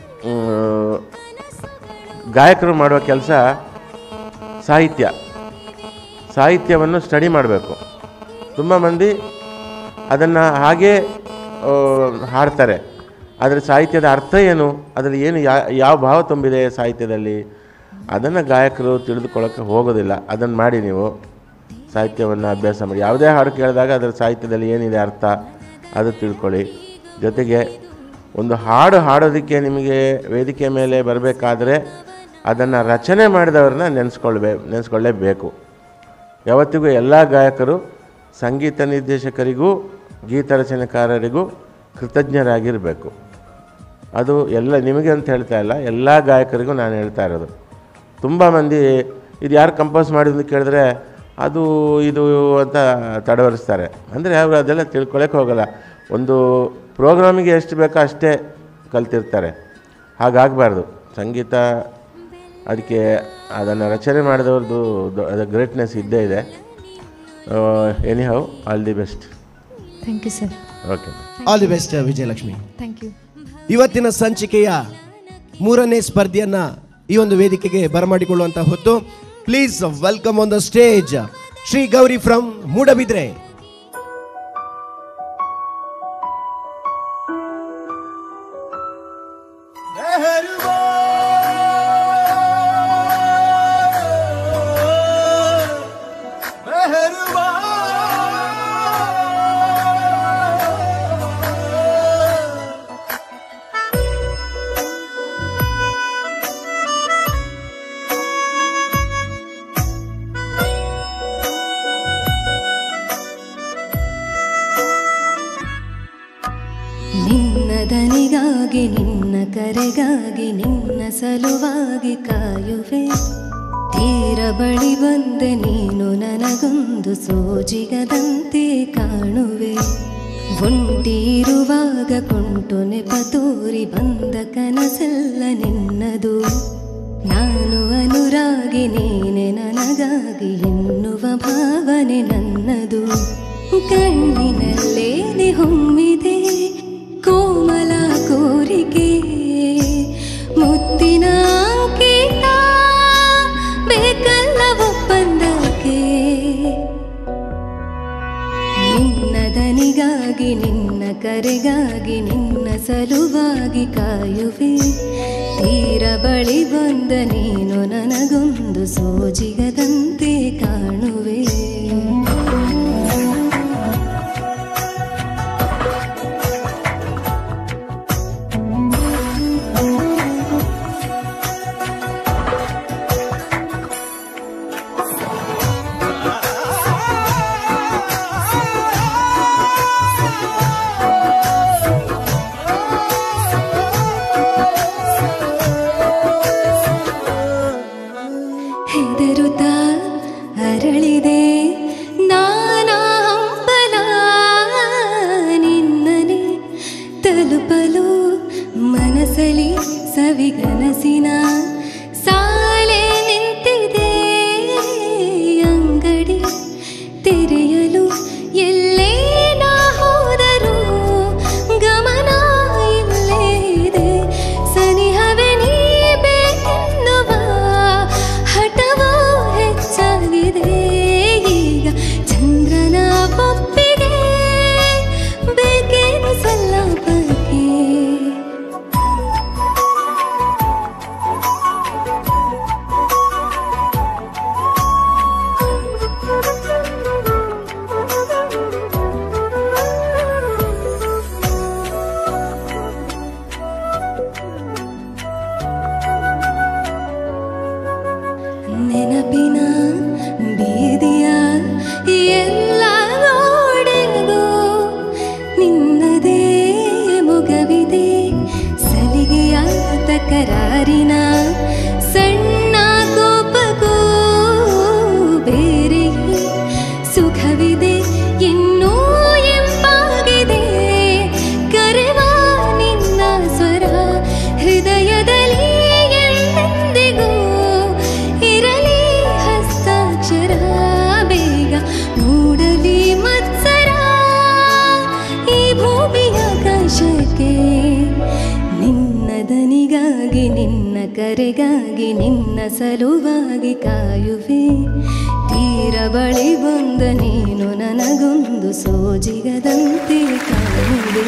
ಗಾಯಕರು ಮಾಡುವ ಕೆಲಸ ಸಾಹಿತ್ಯ ಸಾಹಿತ್ಯವನ್ನು ಸ್ಟಡಿ ಮಾಡಬೇಕು ತುಂಬ ಮಂದಿ ಅದನ್ನು ಹಾಗೇ ಆ, ಹಾಡ್ತಾರೆ ಆದರೆ ಸಾಹಿತ್ಯದ ಅರ್ಥ ಏನು ಅದರಲ್ಲಿ ಏನು ಯಾ ಯಾವ ಭಾವ ತುಂಬಿದೆ ಸಾಹಿತ್ಯದಲ್ಲಿ ಅದನ್ನು ಗಾಯಕರು ತಿಳಿದುಕೊಳ್ಳೋಕ್ಕೆ ಹೋಗೋದಿಲ್ಲ ಅದನ್ನು ಮಾಡಿ ನೀವು ಸಾಹಿತ್ಯವನ್ನು ಅಭ್ಯಾಸ ಮಾಡಿ ಯಾವುದೇ ಹಾಡು ಕೇಳಿದಾಗ ಅದರ ಸಾಹಿತ್ಯದಲ್ಲಿ ಏನಿದೆ ಅರ್ಥ ಅದು ತಿಳ್ಕೊಳ್ಳಿ ಜೊತೆಗೆ ಒಂದು ಹಾಡು ಹಾಡೋದಕ್ಕೆ ನಿಮಗೆ ವೇದಿಕೆ ಮೇಲೆ ಬರಬೇಕಾದ್ರೆ ಅದನ್ನು ರಚನೆ ಮಾಡಿದವ್ರನ್ನ ನೆನೆಸ್ಕೊಳ್ಬೇ ನೆನೆಸ್ಕೊಳ್ಳೇಬೇಕು ಯಾವತ್ತಿಗೂ ಎಲ್ಲ ಗಾಯಕರು ಸಂಗೀತ ನಿರ್ದೇಶಕರಿಗೂ ಗೀತ ರಚನೆಕಾರರಿಗೂ ಕೃತಜ್ಞರಾಗಿರಬೇಕು ಅದು ಎಲ್ಲ ನಿಮಗೆ ಅಂತ ಹೇಳ್ತಾ ಇಲ್ಲ ಎಲ್ಲ ಗಾಯಕರಿಗೂ ನಾನು ಹೇಳ್ತಾ ಇರೋದು ತುಂಬ ಮಂದಿ ಇದು ಯಾರು ಕಂಪೋಸ್ ಮಾಡಿದ್ದು ಕೇಳಿದ್ರೆ ಅದು ಇದು ಅಂತ ತಡವರಿಸ್ತಾರೆ ಅಂದರೆ ಅವರು ಅದೆಲ್ಲ ತಿಳ್ಕೊಳಕ್ಕೆ ಹೋಗಲ್ಲ ಒಂದು ಪ್ರೋಗ್ರಾಮಿಗೆ ಎಷ್ಟು ಬೇಕೋ ಅಷ್ಟೇ ಕಲ್ತಿರ್ತಾರೆ ಹಾಗಾಗಬಾರ್ದು ಸಂಗೀತ ಅದಕ್ಕೆ ಅದನ್ನು ರಚನೆ ಮಾಡಿದವ್ರದ್ದು ಅದು ಗ್ರೇಟ್ನೆಸ್ ಇದ್ದೇ ಇದೆ anyhow all the best thank you sir okay all the best Vijayalakshmi thank you ಇವತ್ತಿನ ಸಂಚಿಕೆಯ ಮೂರನೇ ಸ್ಪರ್ಧೆಯನ್ನ ಈ ಒಂದು ವೇದಿಕೆಗೆ ಬರಮಾಡಿಕೊಳ್ಳುವಂತ ಹೊತ್ತು please welcome on the stage Shri Gowri from Moodabidri ನಿನ್ನ ದನಿಗಾಗಿ ನಿನ್ನ ಕರೆಗಾಗಿ ನಿನ್ನ ಸಲುವಾಗಿ ಕಾಯುವೆ ತೀರ ಬಳಿ ಬಂದೆ ನೀನು ನನಗೊಂದು ಸೋಜಿಗದಂತೆ ಕಾಣುವೆ ಒಂಟಿ ಇರುವಾಗ ಕುಂಟು ನೆಪ ತೋರಿ ಬಂದ ಕನಸೆಲ್ಲ ನಿನ್ನದು ನಾನು ಅನುರಾಗಿ ನೀನೆ ನನಗಾಗಿ ಎನ್ನುವ ಭಾವನೆ ನನ್ನದು ಕಣ್ಣಿನಲ್ಲೇನೆ ಹೊಮ್ಮಿದೆ ಕೋಮಲ ಕೋರಿಕೆ ಮುತ್ತಿನ ಕೀಟ ಬೇಕಲ್ಲ ಒಪ್ಪಂದಕ್ಕೆ ನಿನ್ನ ದನಿಗಾಗಿ ನಿನ್ನ ಕರೆಗಾಗಿ ನಿನ್ನ ಸಲುವಾಗಿ ಕಾಯುವೆ ತೀರ ಬಳಿ ಬಂದ ನೀನು ನನಗೊಂದು ಸೋಜಿಗದಂತೆ ಕಾಣುವೆ ಆ ಸವಿಗನಸಿನ ಸಾಲೆ ನಿಂತಿದೆ ಅಂಗಡಿ ತೆರೆಯಲು ಎಲ್ಲೇ ನಾ ಹೋದರೂ ಗಮನ ಇಲ್ಲೇ ಇದೆ ಸನಿಹವೇ ನೀ ಬೇಕೆನ್ನುವ ಹಠವೂ ಹೆಚ್ಚಾಗಿದೆ ಈಗ ಚಂದ್ರನ ಒಪ್ಪಿಗೆ ಬೇಕೇನು ಸಲ್ಲಪಕ್ಕೆ ನೆನಪಿನ ಬೀದಿಯ ಎಲ್ಲ ಗೋಡೆಗೂ ನಿನ್ನದೇ ಮೊಗವಿದೆ ಸಲಿಗೆಯ ತಕರಾರಿನ ಸಣ್ಣ ಕೋಪಗೂ ಬೇರೆ ಸುಖವಿದೆ ಇನ್ನೂ ಎಂಪಾಗಿದೆ ಕರೆವ ನಿನ್ನ ಸ್ವರ ಹೃದಯದಲ್ಲಿ ಎಂದೆಂದಿಗೂ ಇರಲಿ ಹಸ್ತಾಕ್ಷರ ಬೇಗ ಮೂಡಲಿ ಮತ್ಸರ ಈ ಭೂಮಿಯ ಆಕಾಶಕ್ಕೆ ನಿನ್ನ ದನಿಗಾಗಿ ನಿನ್ನ ಕರೆಗಾಗಿ ನಿನ್ನ ಸಲುವಾಗಿ ಕಾಯುವೆ ತೀರ ಬಳಿ ಬಂದ ನೀನು ನನಗೊಂದು ಸೋಜಿಗದಂತೆ ಕಾಣುವೆ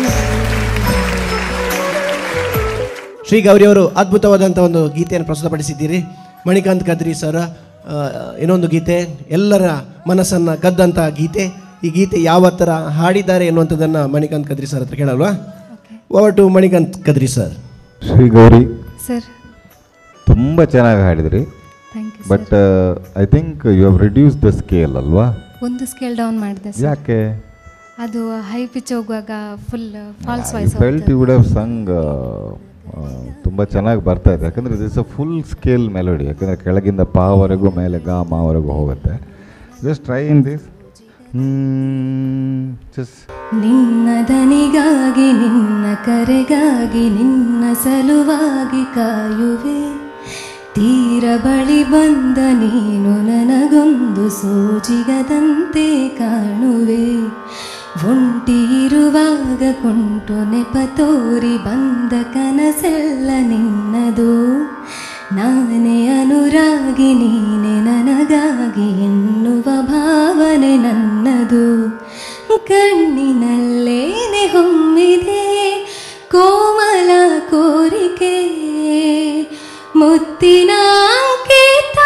ಶ್ರೀ ಗೌರಿ ಅವರು ಅದ್ಭುತವಾದಂಥ ಒಂದು ಗೀತೆಯನ್ನು ಪ್ರಸ್ತುತಪಡಿಸಿದ್ದೀರಿ ಮಣಿಕಾಂತ್ ಕದ್ರಿ ಸರ್ ಆ, ಇನ್ನೊಂದು ಗೀತೆ ಎಲ್ಲರ ಮನಸ್ಸನ್ನು ಕದ್ದಂಥ ಗೀತೆ ಈ ಗೀತೆ ಯಾವ ಥರ ಹಾಡಿದ್ದಾರೆ ಎನ್ನುವಂಥದ್ದನ್ನು ಮಣಿಕಾಂತ್ ಕದ್ರಿ ಸರ್ ಹತ್ರ ಕೇಳಲ್ವಾ over to Manikanth Kadri sir Shri Gowri sir ತುಂಬ ಚೆನ್ನಾಗಿ ಹಾಡಿದ್ರಿ thank you but I think you have reduce the scale ಅಲ್ವಾ ಒಂದು ಸ್ಕೇಲ್ ಡೌನ್ ಮಾಡಿದೆ ಸರ್ ಯಾಕೆ ಅದು ಹೈ ಪಿಚ್ ಹೋಗುವಾಗ full false voice felt you would have sung ತುಂಬ ಚೆನ್ನಾಗಿ ಬರ್ತಾ ಇದೆ ಯಾಕಂದರೆ this a full scale melody ಯಾಕಂದರೆ ಕೆಳಗಿಂದ ಪಾವರೆಗೂ ಮೇಲೆ ಗಾ ಮಾವರೆಗೂ ಹೋಗುತ್ತೆ just try in this just ನಿನ್ನ ದನಿಗಾಗಿ ನಿನ್ನ ಕರೆಗಾಗಿ ನಿನ್ನ ಸಲುವಾಗಿ ಕಾಯುವೆ ತೀರ ಬಳಿ ಬಂದ ನೀನು ನನಗೊಂದು ಸೋಜಿಗದಂತೆ ಕಾಣುವೆ ಒಂಟಿ ಇರುವಾಗ ಕುಂಟು ನೆಪ ತೋರಿ ಬಂದ ಕನಸೆಲ್ಲ ನಿನ್ನದು ನಾನೇ ಅನುರಾಗಿ ನೀನೆ ನನಗಾಗಿ ಎನ್ನುವ ಭಾವನೆ ನನ್ನದು ಕಣ್ಣಿನಲ್ಲೇನೆ ಹೊಮ್ಮಿದೆ ಕೋಮಲ ಕೋರಿಕೆ ಮುತ್ತಿನ ಅಂಕಿತ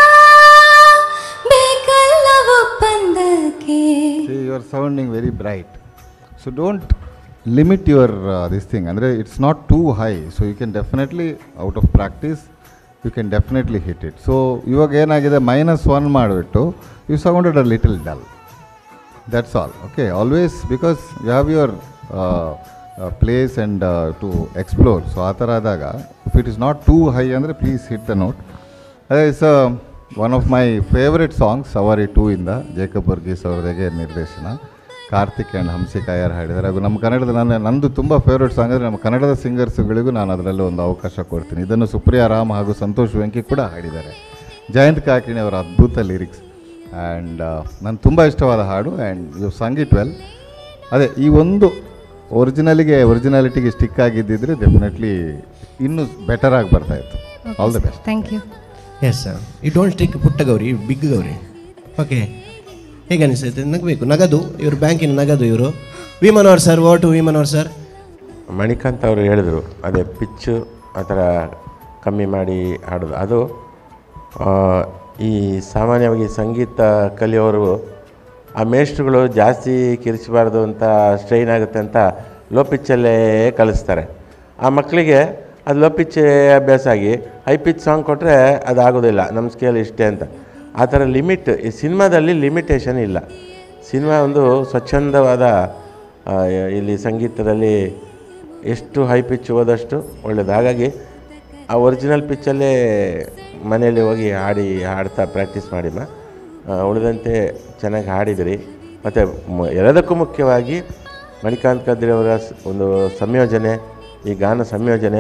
ಬೇಕಲ್ಲ ಒಪ್ಪಂದಕ್ಕೆ See, you are sounding very bright. So don't limit your uh, this thing. Andre, it's not too high. So you can definitely, out of practice, you can definitely hit it. So ಇವಾಗ ಏನಾಗಿದೆ minus one ಮಾಡಿಬಿಟ್ಟು you sounded a little dull that's all okay always because you have your place and to explore so ಆ ಥರ ಆದಾಗ if it is not too high ಅಂದರೆ please hit the note ಅದೇ it's one of my favourite songs Savaari two ಇಂದ ಜೇಕಬ್ ವರ್ಗೀಸ್ ಅವರದೇ ನಿರ್ದೇಶನ Karthik and ಹಂಸಿಕಾಯರ್ ಹಾಡಿದ್ದಾರೆ ಹಾಗೂ ನಮ್ಮ ಕನ್ನಡದ ನನ್ನ ನಂದು ತುಂಬ ಫೇವ್ರೆಟ್ ಸಾಂಗ್ ಅಂದರೆ ನಮ್ಮ ಕನ್ನಡದ ಸಿಂಗರ್ಸ್ಗಳಿಗೂ ನಾನು ಅದರಲ್ಲಿ ಒಂದು ಅವಕಾಶ ಕೊಡ್ತೀನಿ ಇದನ್ನು ಸುಪ್ರಿಯಾ ರಾಮ್ ಹಾಗೂ ಸಂತೋಷ್ ವೆಂಕಿ ಕೂಡ ಹಾಡಿದ್ದಾರೆ ಜಯಂತ್ ಕಾಕಿಣಿ ಅವರ ಅದ್ಭುತ ಲಿರಿಕ್ಸ್ ಆ್ಯಂಡ್ ನಾನು ತುಂಬ ಇಷ್ಟವಾದ ಹಾಡು and you sung it well ಅದೇ ಈ ಒಂದು ಒರಿಜಿನಲಿಗೆ ಒರಿಜಿನಾಲಿಟಿಗೆ ಸ್ಟಿಕ್ ಆಗಿದ್ದಿದ್ರೆ ಡೆಫಿನೆಟ್ಲಿ ಇನ್ನೂ ಬೆಟರ್ ಆಗಿ ಬರ್ತಾ ಇತ್ತು all the best thank you yes sir ಈ ಡೋಂಟ್ ಸ್ಟಿಕ್ ಪುಟ್ಟ ಗೌರಿ ಬಿಗ್ ಗೌರಿ ಓಕೆ ಹೇಗೆ ಅನಿಸುತ್ತೆ ನಗಬೇಕು ನಗದು ಇವರು ಬ್ಯಾಂಕಿನ ನಗದು ಇವರು ವಿಮನ್ ಅವ್ರ ಸರ್ ಓಟು ವಿಮನ್ ಅವ್ರ ಸರ್ ಮಣಿಕಾಂತ್ ಅವರು ಹೇಳಿದರು ಅದೇ ಪಿಚ್ಚು ಆ ಥರ ಕಮ್ಮಿ ಮಾಡಿ ಹಾಡೋದು ಅದು ಆ, ಈ ಸಾಮಾನ್ಯವಾಗಿ ಸಂಗೀತ ಕಲಿಯೋರು ಆ ಮೇಷ್ಟ್ರುಗಳು ಜಾಸ್ತಿ ಕಿರಿಚಬಾರ್ದು ಅಂತ ಸ್ಟ್ರೈನ್ ಆಗುತ್ತೆ ಅಂತ ಲೋ ಪಿಚ್ಚಲ್ಲೇ ಕಲಿಸ್ತಾರೆ ಆ ಮಕ್ಕಳಿಗೆ ಅದು ಲೋ ಪಿಚ್ ಅಭ್ಯಾಸ ಆಗಿ ಹೈ ಪಿಚ್ ಸಾಂಗ್ ಕೊಟ್ಟರೆ ಅದು ಆಗೋದಿಲ್ಲ ನಮ್ಮ ಸ್ಕೇಲ್ ಇಷ್ಟೇ ಅಂತ ಆ ಥರ ಲಿಮಿಟ್ ಈ ಸಿನಿಮಾದಲ್ಲಿ ಲಿಮಿಟೇಷನ್ ಇಲ್ಲ ಸಿನಿಮಾ ಒಂದು ಸ್ವಚ್ಛಂದವಾದ ಆ, ಇಲ್ಲಿ ಸಂಗೀತದಲ್ಲಿ ಎಷ್ಟು ಹೈ ಪಿಚ್ ಹೋದಷ್ಟು ಒಳ್ಳೆಯದು ಹಾಗಾಗಿ ಆ ಒರಿಜಿನಲ್ ಪಿಚ್ಚಲ್ಲೇ ಮನೆಯಲ್ಲಿ ಹೋಗಿ ಹಾಡಿ ಹಾಡ್ತಾ ಪ್ರಾಕ್ಟೀಸ್ ಮಾಡಿಮ್ಮ ಆ, ಉಳಿದಂತೆ ಚೆನ್ನಾಗಿ ಹಾಡಿದಿರಿ ಮತ್ತು ಮ- ಎಲ್ಲದಕ್ಕೂ ಮುಖ್ಯವಾಗಿ ಮಣಿಕಾಂತ್ ಕದ್ರಿ ಅವರ ಸ್- ಒಂದು ಸಂಯೋಜನೆ ಈ ಗಾನ ಸಂಯೋಜನೆ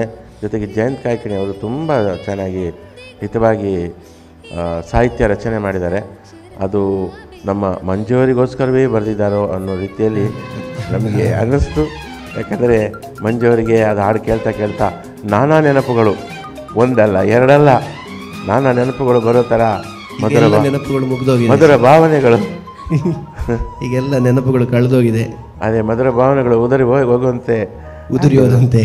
ಜೊತೆಗೆ ಜಯಂತ್ ಕಾಯ್ಕಿಣಿ ಅವರು ತುಂಬ ಚೆನ್ನಾಗಿ ಹಿತವಾಗಿ ಆ, ಸಾಹಿತ್ಯ ರಚನೆ ಮಾಡಿದ್ದಾರೆ ಅದು ನಮ್ಮ ಮಂಜುವರಿಗೋಸ್ಕರವೇ ಬರೆದಿದ್ದಾರೋ ಅನ್ನೋ ರೀತಿಯಲ್ಲಿ ನಮಗೆ ಅನ್ನಿಸ್ತು ಯಾಕಂದರೆ ಮಂಜುವರಿಗೆ ಅದು ಹಾಡು ಕೇಳ್ತಾ ಕೇಳ್ತಾ ನಾನಾ ನೆನಪುಗಳು ಒಂದಲ್ಲ ಎರಡಲ್ಲ ನಾನಾ ನೆನಪುಗಳು ಬರೋ ಥರ ಮಧುರ ಈಗೆಲ್ಲ ಭಾ- ನೆನಪುಗಳು ಮುಗ್ದೋಗಿದೆ. ಮಧುರ ಭಾವನೆಗಳು ಈಗೆಲ್ಲ ನೆನಪುಗಳು ಕಳೆದೋಗಿದೆ ಅದೇ ಮಧುರ ಭಾವನೆಗಳು ಉದರಿ ಹೋಗಿ ಹೋಗುವಂತೆ ಉದುರಿ ಹೋದಂತೆ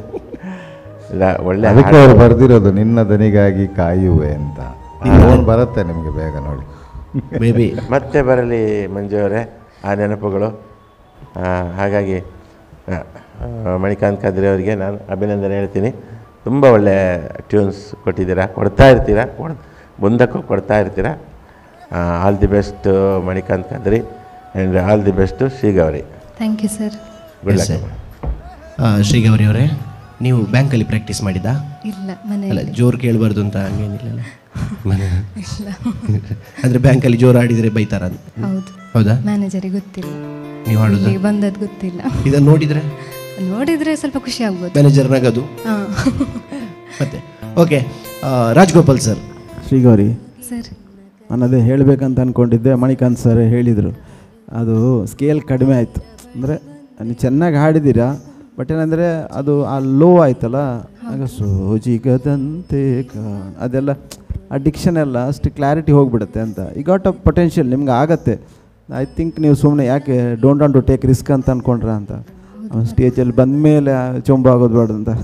ಇಲ್ಲ ಒಳ್ಳೆ ಅದಕ್ಕೆ ಹಾಡು. ಅವ್ರು ಬರ್ದಿರೋದು ನಿನ್ನ ದನಿಗಾಗಿ ಕಾಯುವೆ ಅಂತ ಫೋನ್ ಬರುತ್ತೆ ನಿಮಗೆ ಬೇಗ ನೋಡಿ ಮೇಬಿ ಮತ್ತೆ ಬರಲಿ ಮಂಜು ಅವರೇ ಆ ನೆನಪುಗಳು ಆ, ಹಾಗಾಗಿ ಆ, ಆ, ಮಣಿಕಾಂತ್ ಕದ್ರಿ ಅವರಿಗೆ ನಾನು ಅಭಿನಂದನೆ ಹೇಳ್ತೀನಿ ತುಂಬ ಒಳ್ಳೆ ಟ್ಯೂನ್ಸ್ ಕೊಟ್ಟಿದ್ದೀರಾ ಕೊಡ್ತಾ ಇರ್ತೀರಾ ಕೊಡ್ ಮುಂದಕ್ಕೂ ಕೊಡ್ತಾ ಇರ್ತೀರಾ all the best Manikanth Kadri and all the best Shrigowri thank you sir good Yes, luck sir. ಆ, ಶ್ರೀಗೌರಿ ಅವರೇ ನೀವು ಬ್ಯಾಂಕಲ್ಲಿ ಪ್ರಾಕ್ಟೀಸ್ ಮಾಡಿದ್ದಾ ಇಲ್ಲ ಅಲ್ಲ ಮನೆಯಲ್ಲಿ ಜೋರು ಕೇಳಬಾರ್ದು ಅಂತ ಹಂಗೇನಿಲ್ಲ ಮನೆ ಇಲ್ಲ ಅಂದರೆ ಬ್ಯಾಂಕಲ್ಲಿ ಜೋರು ಆಡಿದರೆ ಬೈತಾರ ಅಂತ. ಹೌದು ಹೌದಾ ಮ್ಯಾನೇಜರಿಗೆ ಗೊತ್ತಿಲ್ಲ ನೀವು ಆಡೋದಾ? ಇಲ್ಲಿಗೆ ಬಂದದ್ದು ಗೊತ್ತಿಲ್ಲ ಇದನ್ನು ನೋಡಿದರೆ ನೋಡಿದ್ರೆ ಸ್ವಲ್ಪ ಖುಷಿ ಆಗ್ಬೋದು ಮ್ಯಾನೇಜರ್ ನಗದು ಹಾಂ ಮತ್ತೆ okay Rajgopal sir Shrigowri sir ನಾನು ಅದೇ ಹೇಳಬೇಕಂತ ಅಂದ್ಕೊಂಡಿದ್ದೆ ಮಣಿಕಾಂತ್ ಸರ್ ಹೇಳಿದರು ಅದು ಸ್ಕೇಲ್ ಕಡಿಮೆ ಆಯಿತು ಅಂದರೆ ನೀವು ಚೆನ್ನಾಗಿ ಹಾಡಿದ್ದೀರಾ ಬಟ್ ಏನಂದರೆ ಅದು ಆ ಲೋ ಆಯ್ತಲ್ಲ ಆಗ ಸೋಜಿಗದಂತೆ ಕಾಣ್ ಅದೆಲ್ಲ ಆ ಡಿಕ್ಷನ್ ಎಲ್ಲ ಅಷ್ಟು ಕ್ಲಾರಿಟಿ ಹೋಗ್ಬಿಡುತ್ತೆ ಅಂತ ಈ ಗಾಟ್ ಅ ಪೊಟೆನ್ಷಿಯಲ್ ನಿಮ್ಗೆ ಆಗತ್ತೆ ಐ ಥಿಂಕ್ ನೀವು ಸುಮ್ಮನೆ ಯಾಕೆ don't want to take risk ಅಂತ ಅಂದ್ಕೊಂಡ್ರ ಅಂತ ಸ್ಟೇಜಲ್ಲಿ ಬಂದ ಮೇಲೆ ಚೊಂಬು ಆಗೋದು ಬೇಡ ಅಂತ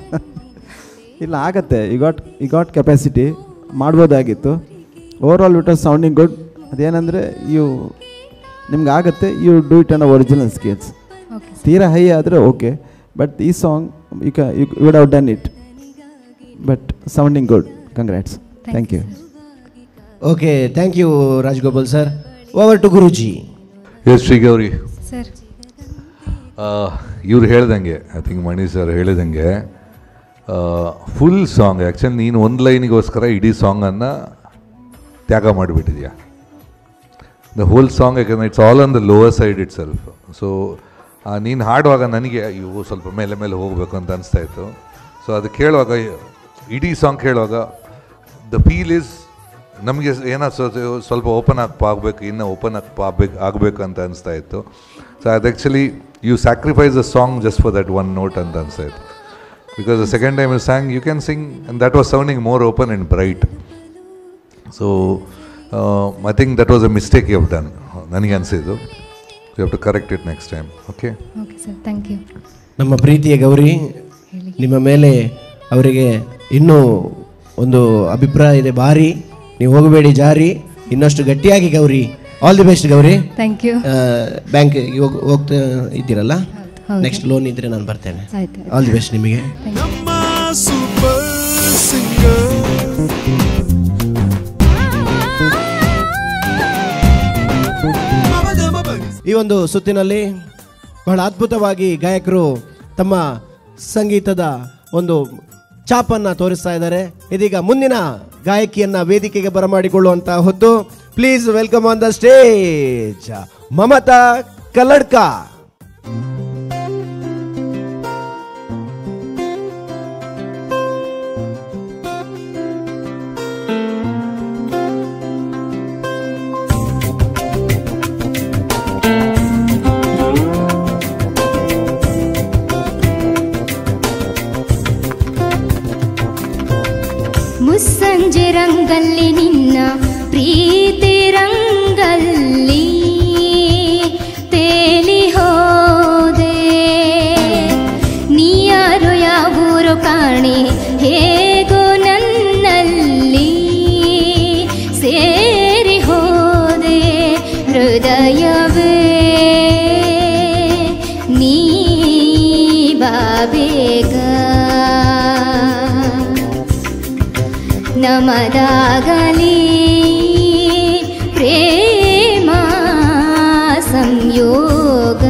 ಇಲ್ಲ ಆಗತ್ತೆ ಈ ಗಾಟ್ ಈ ಗಾಟ್ ಕೆಪಾಸಿಟಿ ಮಾಡ್ಬೋದಾಗಿತ್ತು overall it was sounding good ಅದೇನೆಂದರೆ ಯು ನಿಮ್ಗೆ ಆಗುತ್ತೆ you do it on original scales Okay, ತೀರಾ ಹೈ ಆದರೆ ಓಕೆ ಬಟ್ ಈ ಸಾಂಗ್ ಯು ಕ you would have done it but sounding good congrats thank you okay thank you Rajgopal sir over to Guruji yes Shrigowri sir ಇವ್ರು ಹೇಳ್ದಂಗೆ I think Mani sir ಹೇಳಿದಂಗೆ full song actually ನೀನು ಒಂದು ಲೈನಿಗೋಸ್ಕರ ಇಡೀ ಸಾಂಗನ್ನು ತ್ಯಾಗ ಮಾಡಿಬಿಟ್ಟಿದ್ಯಾ ದ ಹೋಲ್ ಸಾಂಗ್ ಯಾಕಂದರೆ it's all on the lower side itself so ನೀನು ಹಾಡುವಾಗ ನನಗೆ ಇವು ಸ್ವಲ್ಪ ಮೇಲೆ ಮೇಲೆ ಹೋಗಬೇಕು ಅಂತ ಅನಿಸ್ತಾ ಇತ್ತು ಸೊ ಅದು ಕೇಳುವಾಗ ಇಡೀ ಸಾಂಗ್ ಕೇಳುವಾಗ ದ ಫೀಲ್ ಇಸ್ ನಮಗೆ ಏನೋ ಸ್ವ- ಸ್ವಲ್ಪ ಓಪನ್ ಅಪ್ ಆಗಬೇಕು ಇನ್ನೂ ಓಪನ್ ಅಪ್ ಆಗಬೇಕು ಆಗಬೇಕು ಅಂತ ಅನಿಸ್ತಾ ಇತ್ತು ಸೊ ಅದು actually you sacrifice a song just for that one note ಅಂತ ಅನಿಸ್ತಾ ಇತ್ತು because the second time you sang you can sing and that was sounding more open and bright so I think that was a mistake you have done ನನಗೆ ಅನಿಸಿದ್ದು you have to correct it next time okay okay sir thank you ನಮ್ಮ ಪ್ರೀತಿಯ ಗೌರಿ ನಿಮ್ಮ ಮೇಲೆ ಅವರಿಗೆ ಇನ್ನೂ ಒಂದು ಅಭಿಪ್ರಾಯ ಇದೆ ಭಾರಿ ನೀವು ಹೋಗಬೇಡಿ ಜಾರಿ ಇನ್ನಷ್ಟು ಗಟ್ಟಿಯಾಗಿ Gowri all the best Gowri thank you bank ಹೋಗ್ತಾ ಇದ್ದೀರಲ್ಲ ಹೌದು. ನೆಕ್ಸ್ಟ್ ಲೋನ್ ಇದ್ರೆ ನಾನು ಬರ್ತೇನೆ ಆಯ್ತು, ಆಯ್ತು. ಆಲ್ ದಿ ಬೆಸ್ಟ್ ನಿಮಗೆ ಸೂಪರ್ ಸಿಂಗರ್ ಈ ಒಂದು ಸುತ್ತಿನಲ್ಲಿ ಬಹಳ ಅದ್ಭುತವಾಗಿ ಗಾಯಕರು ತಮ್ಮ ಸಂಗೀತದ ಒಂದು ಚಾಪನ್ನ ತೋರಿಸ್ತಾ ಇದ್ದಾರೆ ಇದೀಗ ಮುಂದಿನ ಗಾಯಕಿಯನ್ನ ವೇದಿಕೆಗೆ ಬರಮಾಡಿಕೊಳ್ಳುವಂತ ಹೊತ್ತು please welcome on the stage Mamata Kalladka ಮುಸ್ಸಂಜೆ ರಂಗಲ್ಲಿ ನಿನ್ನ ಪ್ರೀತಿ ರಂಗಲ್ಲಿ ತೇಲಿ ಹೋದೆ ನೀಯಾರು ಯಾವೂರು ಕಾಣೆ ಹೇಗೋ ನನ್ನಲ್ಲಿ ಸೇರಿ ಹೋದೆ ಹೃದಯವೇ ನೀ ಬಾಬೇಗ ನಮದಾಗಲಿ ಪ್ರೇಮ ಸಂಯೋಗ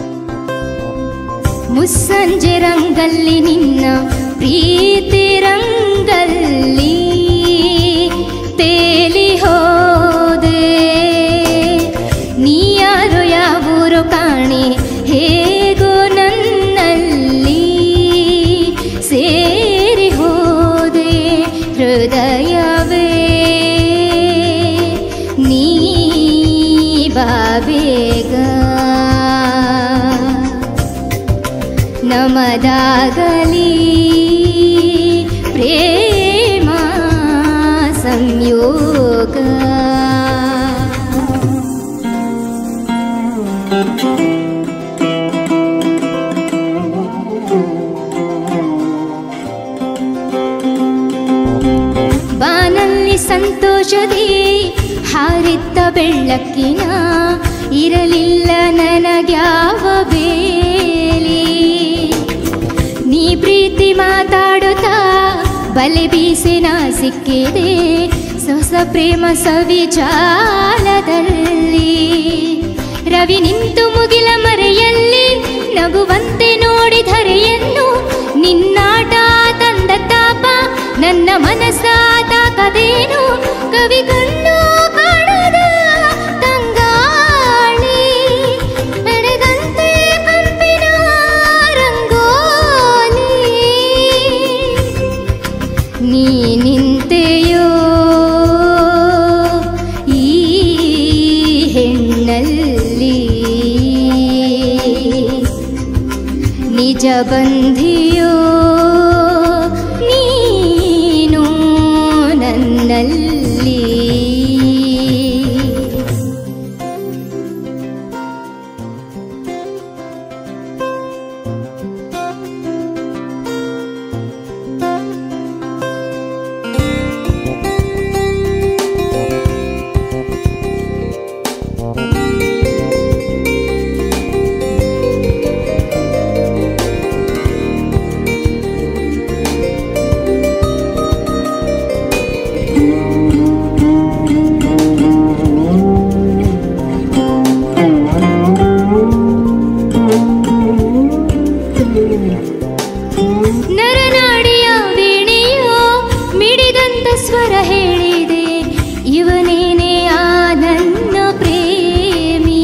ಮುಸ್ಸಂಜೆ ರಂಗಲ್ಲಿ ನಿನ್ನ ಪ್ರೀತಿ ರಂಗ ಗಂಗಲ್ಲಿ ತೇಲಿ ಹೋದೆ ನೀಯಾರು ಯಾವೂರು ಕಾಣೆ ಹೇಗೋ ನನ್ನಲ್ಲಿ ಸೇರಿ ಹೋದೆ ಹೃದಯವೇ ನೀ ಬಾಬೇಗ ನಮದಾಗಲಿ ಪ್ರೇಮ ಸಂಯೋಗ ಬಾನಲ್ಲಿ ಸಂತೋಷದಿ ಹಾರಿದ್ದ ಬೆಳ್ಳಕ್ಕಿನ ಇರಲಿಲ್ಲ ನನಗ್ಯಾವ ಬೇಲಿ ನೀ ಪ್ರೀತಿ ಮಾತಾಡುತ್ತಾ ಬಲೆ ಬೀಸಿನ ಸಿಕ್ಕಿದೆ ಹೊಸ ಪ್ರೇಮ ಸವಿಚಾಲದಲ್ಲಿ ರವಿ ನಿಂತು ಮುಗಿಲ ಮರೆಯಲ್ಲಿ ನಗುವಂತೆ ನೋಡಿ ಧರೆಯನ್ನು ನಿನ್ನಾಟ ತಂದ ತಾಪ ನನ್ನ ಮನಸ್ಸ ತಾಕದೇನು ಕವಿ ಕಣ್ಣು ಕಾಣದ ತಂಗಾಳಿ ನಡೆದಂತೆ ಕಂಪಿನ ರಂಗೋಲಿ ನೀ ನಿಂತೆಯೋ ಈ ಹೆಣ್ಣಲ್ಲಿ ನಿಜ ಬಂಧಿಯೋ ನೀನು ನನ್ನಲ್ಲಿ ನರನಾಡಿಯ ವೀಣೆಯೋ ಮಿಡಿದಂತ ಸ್ವರ ಹೇಳಿದೆ ಇವನೇನೆ ಆ ನನ್ನ ಪ್ರೇಮಿ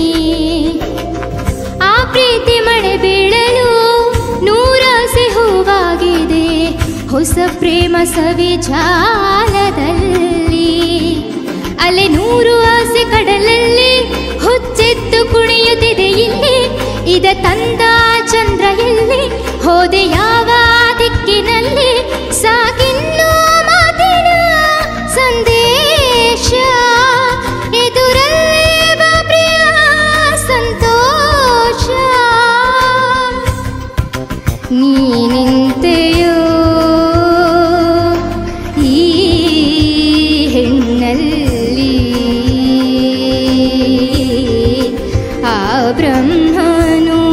ಆ ಪ್ರೀತಿ ಮಳೆ ಬೀಳಲು ನೂರಾಸೆ ಹೂವಾಗಿದೆ ಹೊಸ ಪ್ರೇಮ ಸವಿಚಾಲದಲ್ಲಿ ಅಲೆ ನೂರು ಆಸೆ ಕಡಲಲ್ಲಿ ಹುಚ್ಚೆದ್ದು ಕುಣಿಯುತ್ತಿದೆ ಇಲ್ಲಿ ಇದ ತಂದ ಚಂದ್ರ ಎಲ್ಲಿ ಹೋದೆ ಯಾವ ದಿಕ್ಕಿನಲ್ಲಿ ಸಾಗಿನ್ನು ಮಾತಿನ ಸಂದೇಶ ಎದುರಲ್ಲೇ ಬಾ ಪ್ರಿಯ ಸಂತೋಷ ನೀ ನಿಂತೆಯೋ ಈ ಹೆಣ್ಣಲ್ಲಿ ಆ ಬ್ರಹ್ಮನು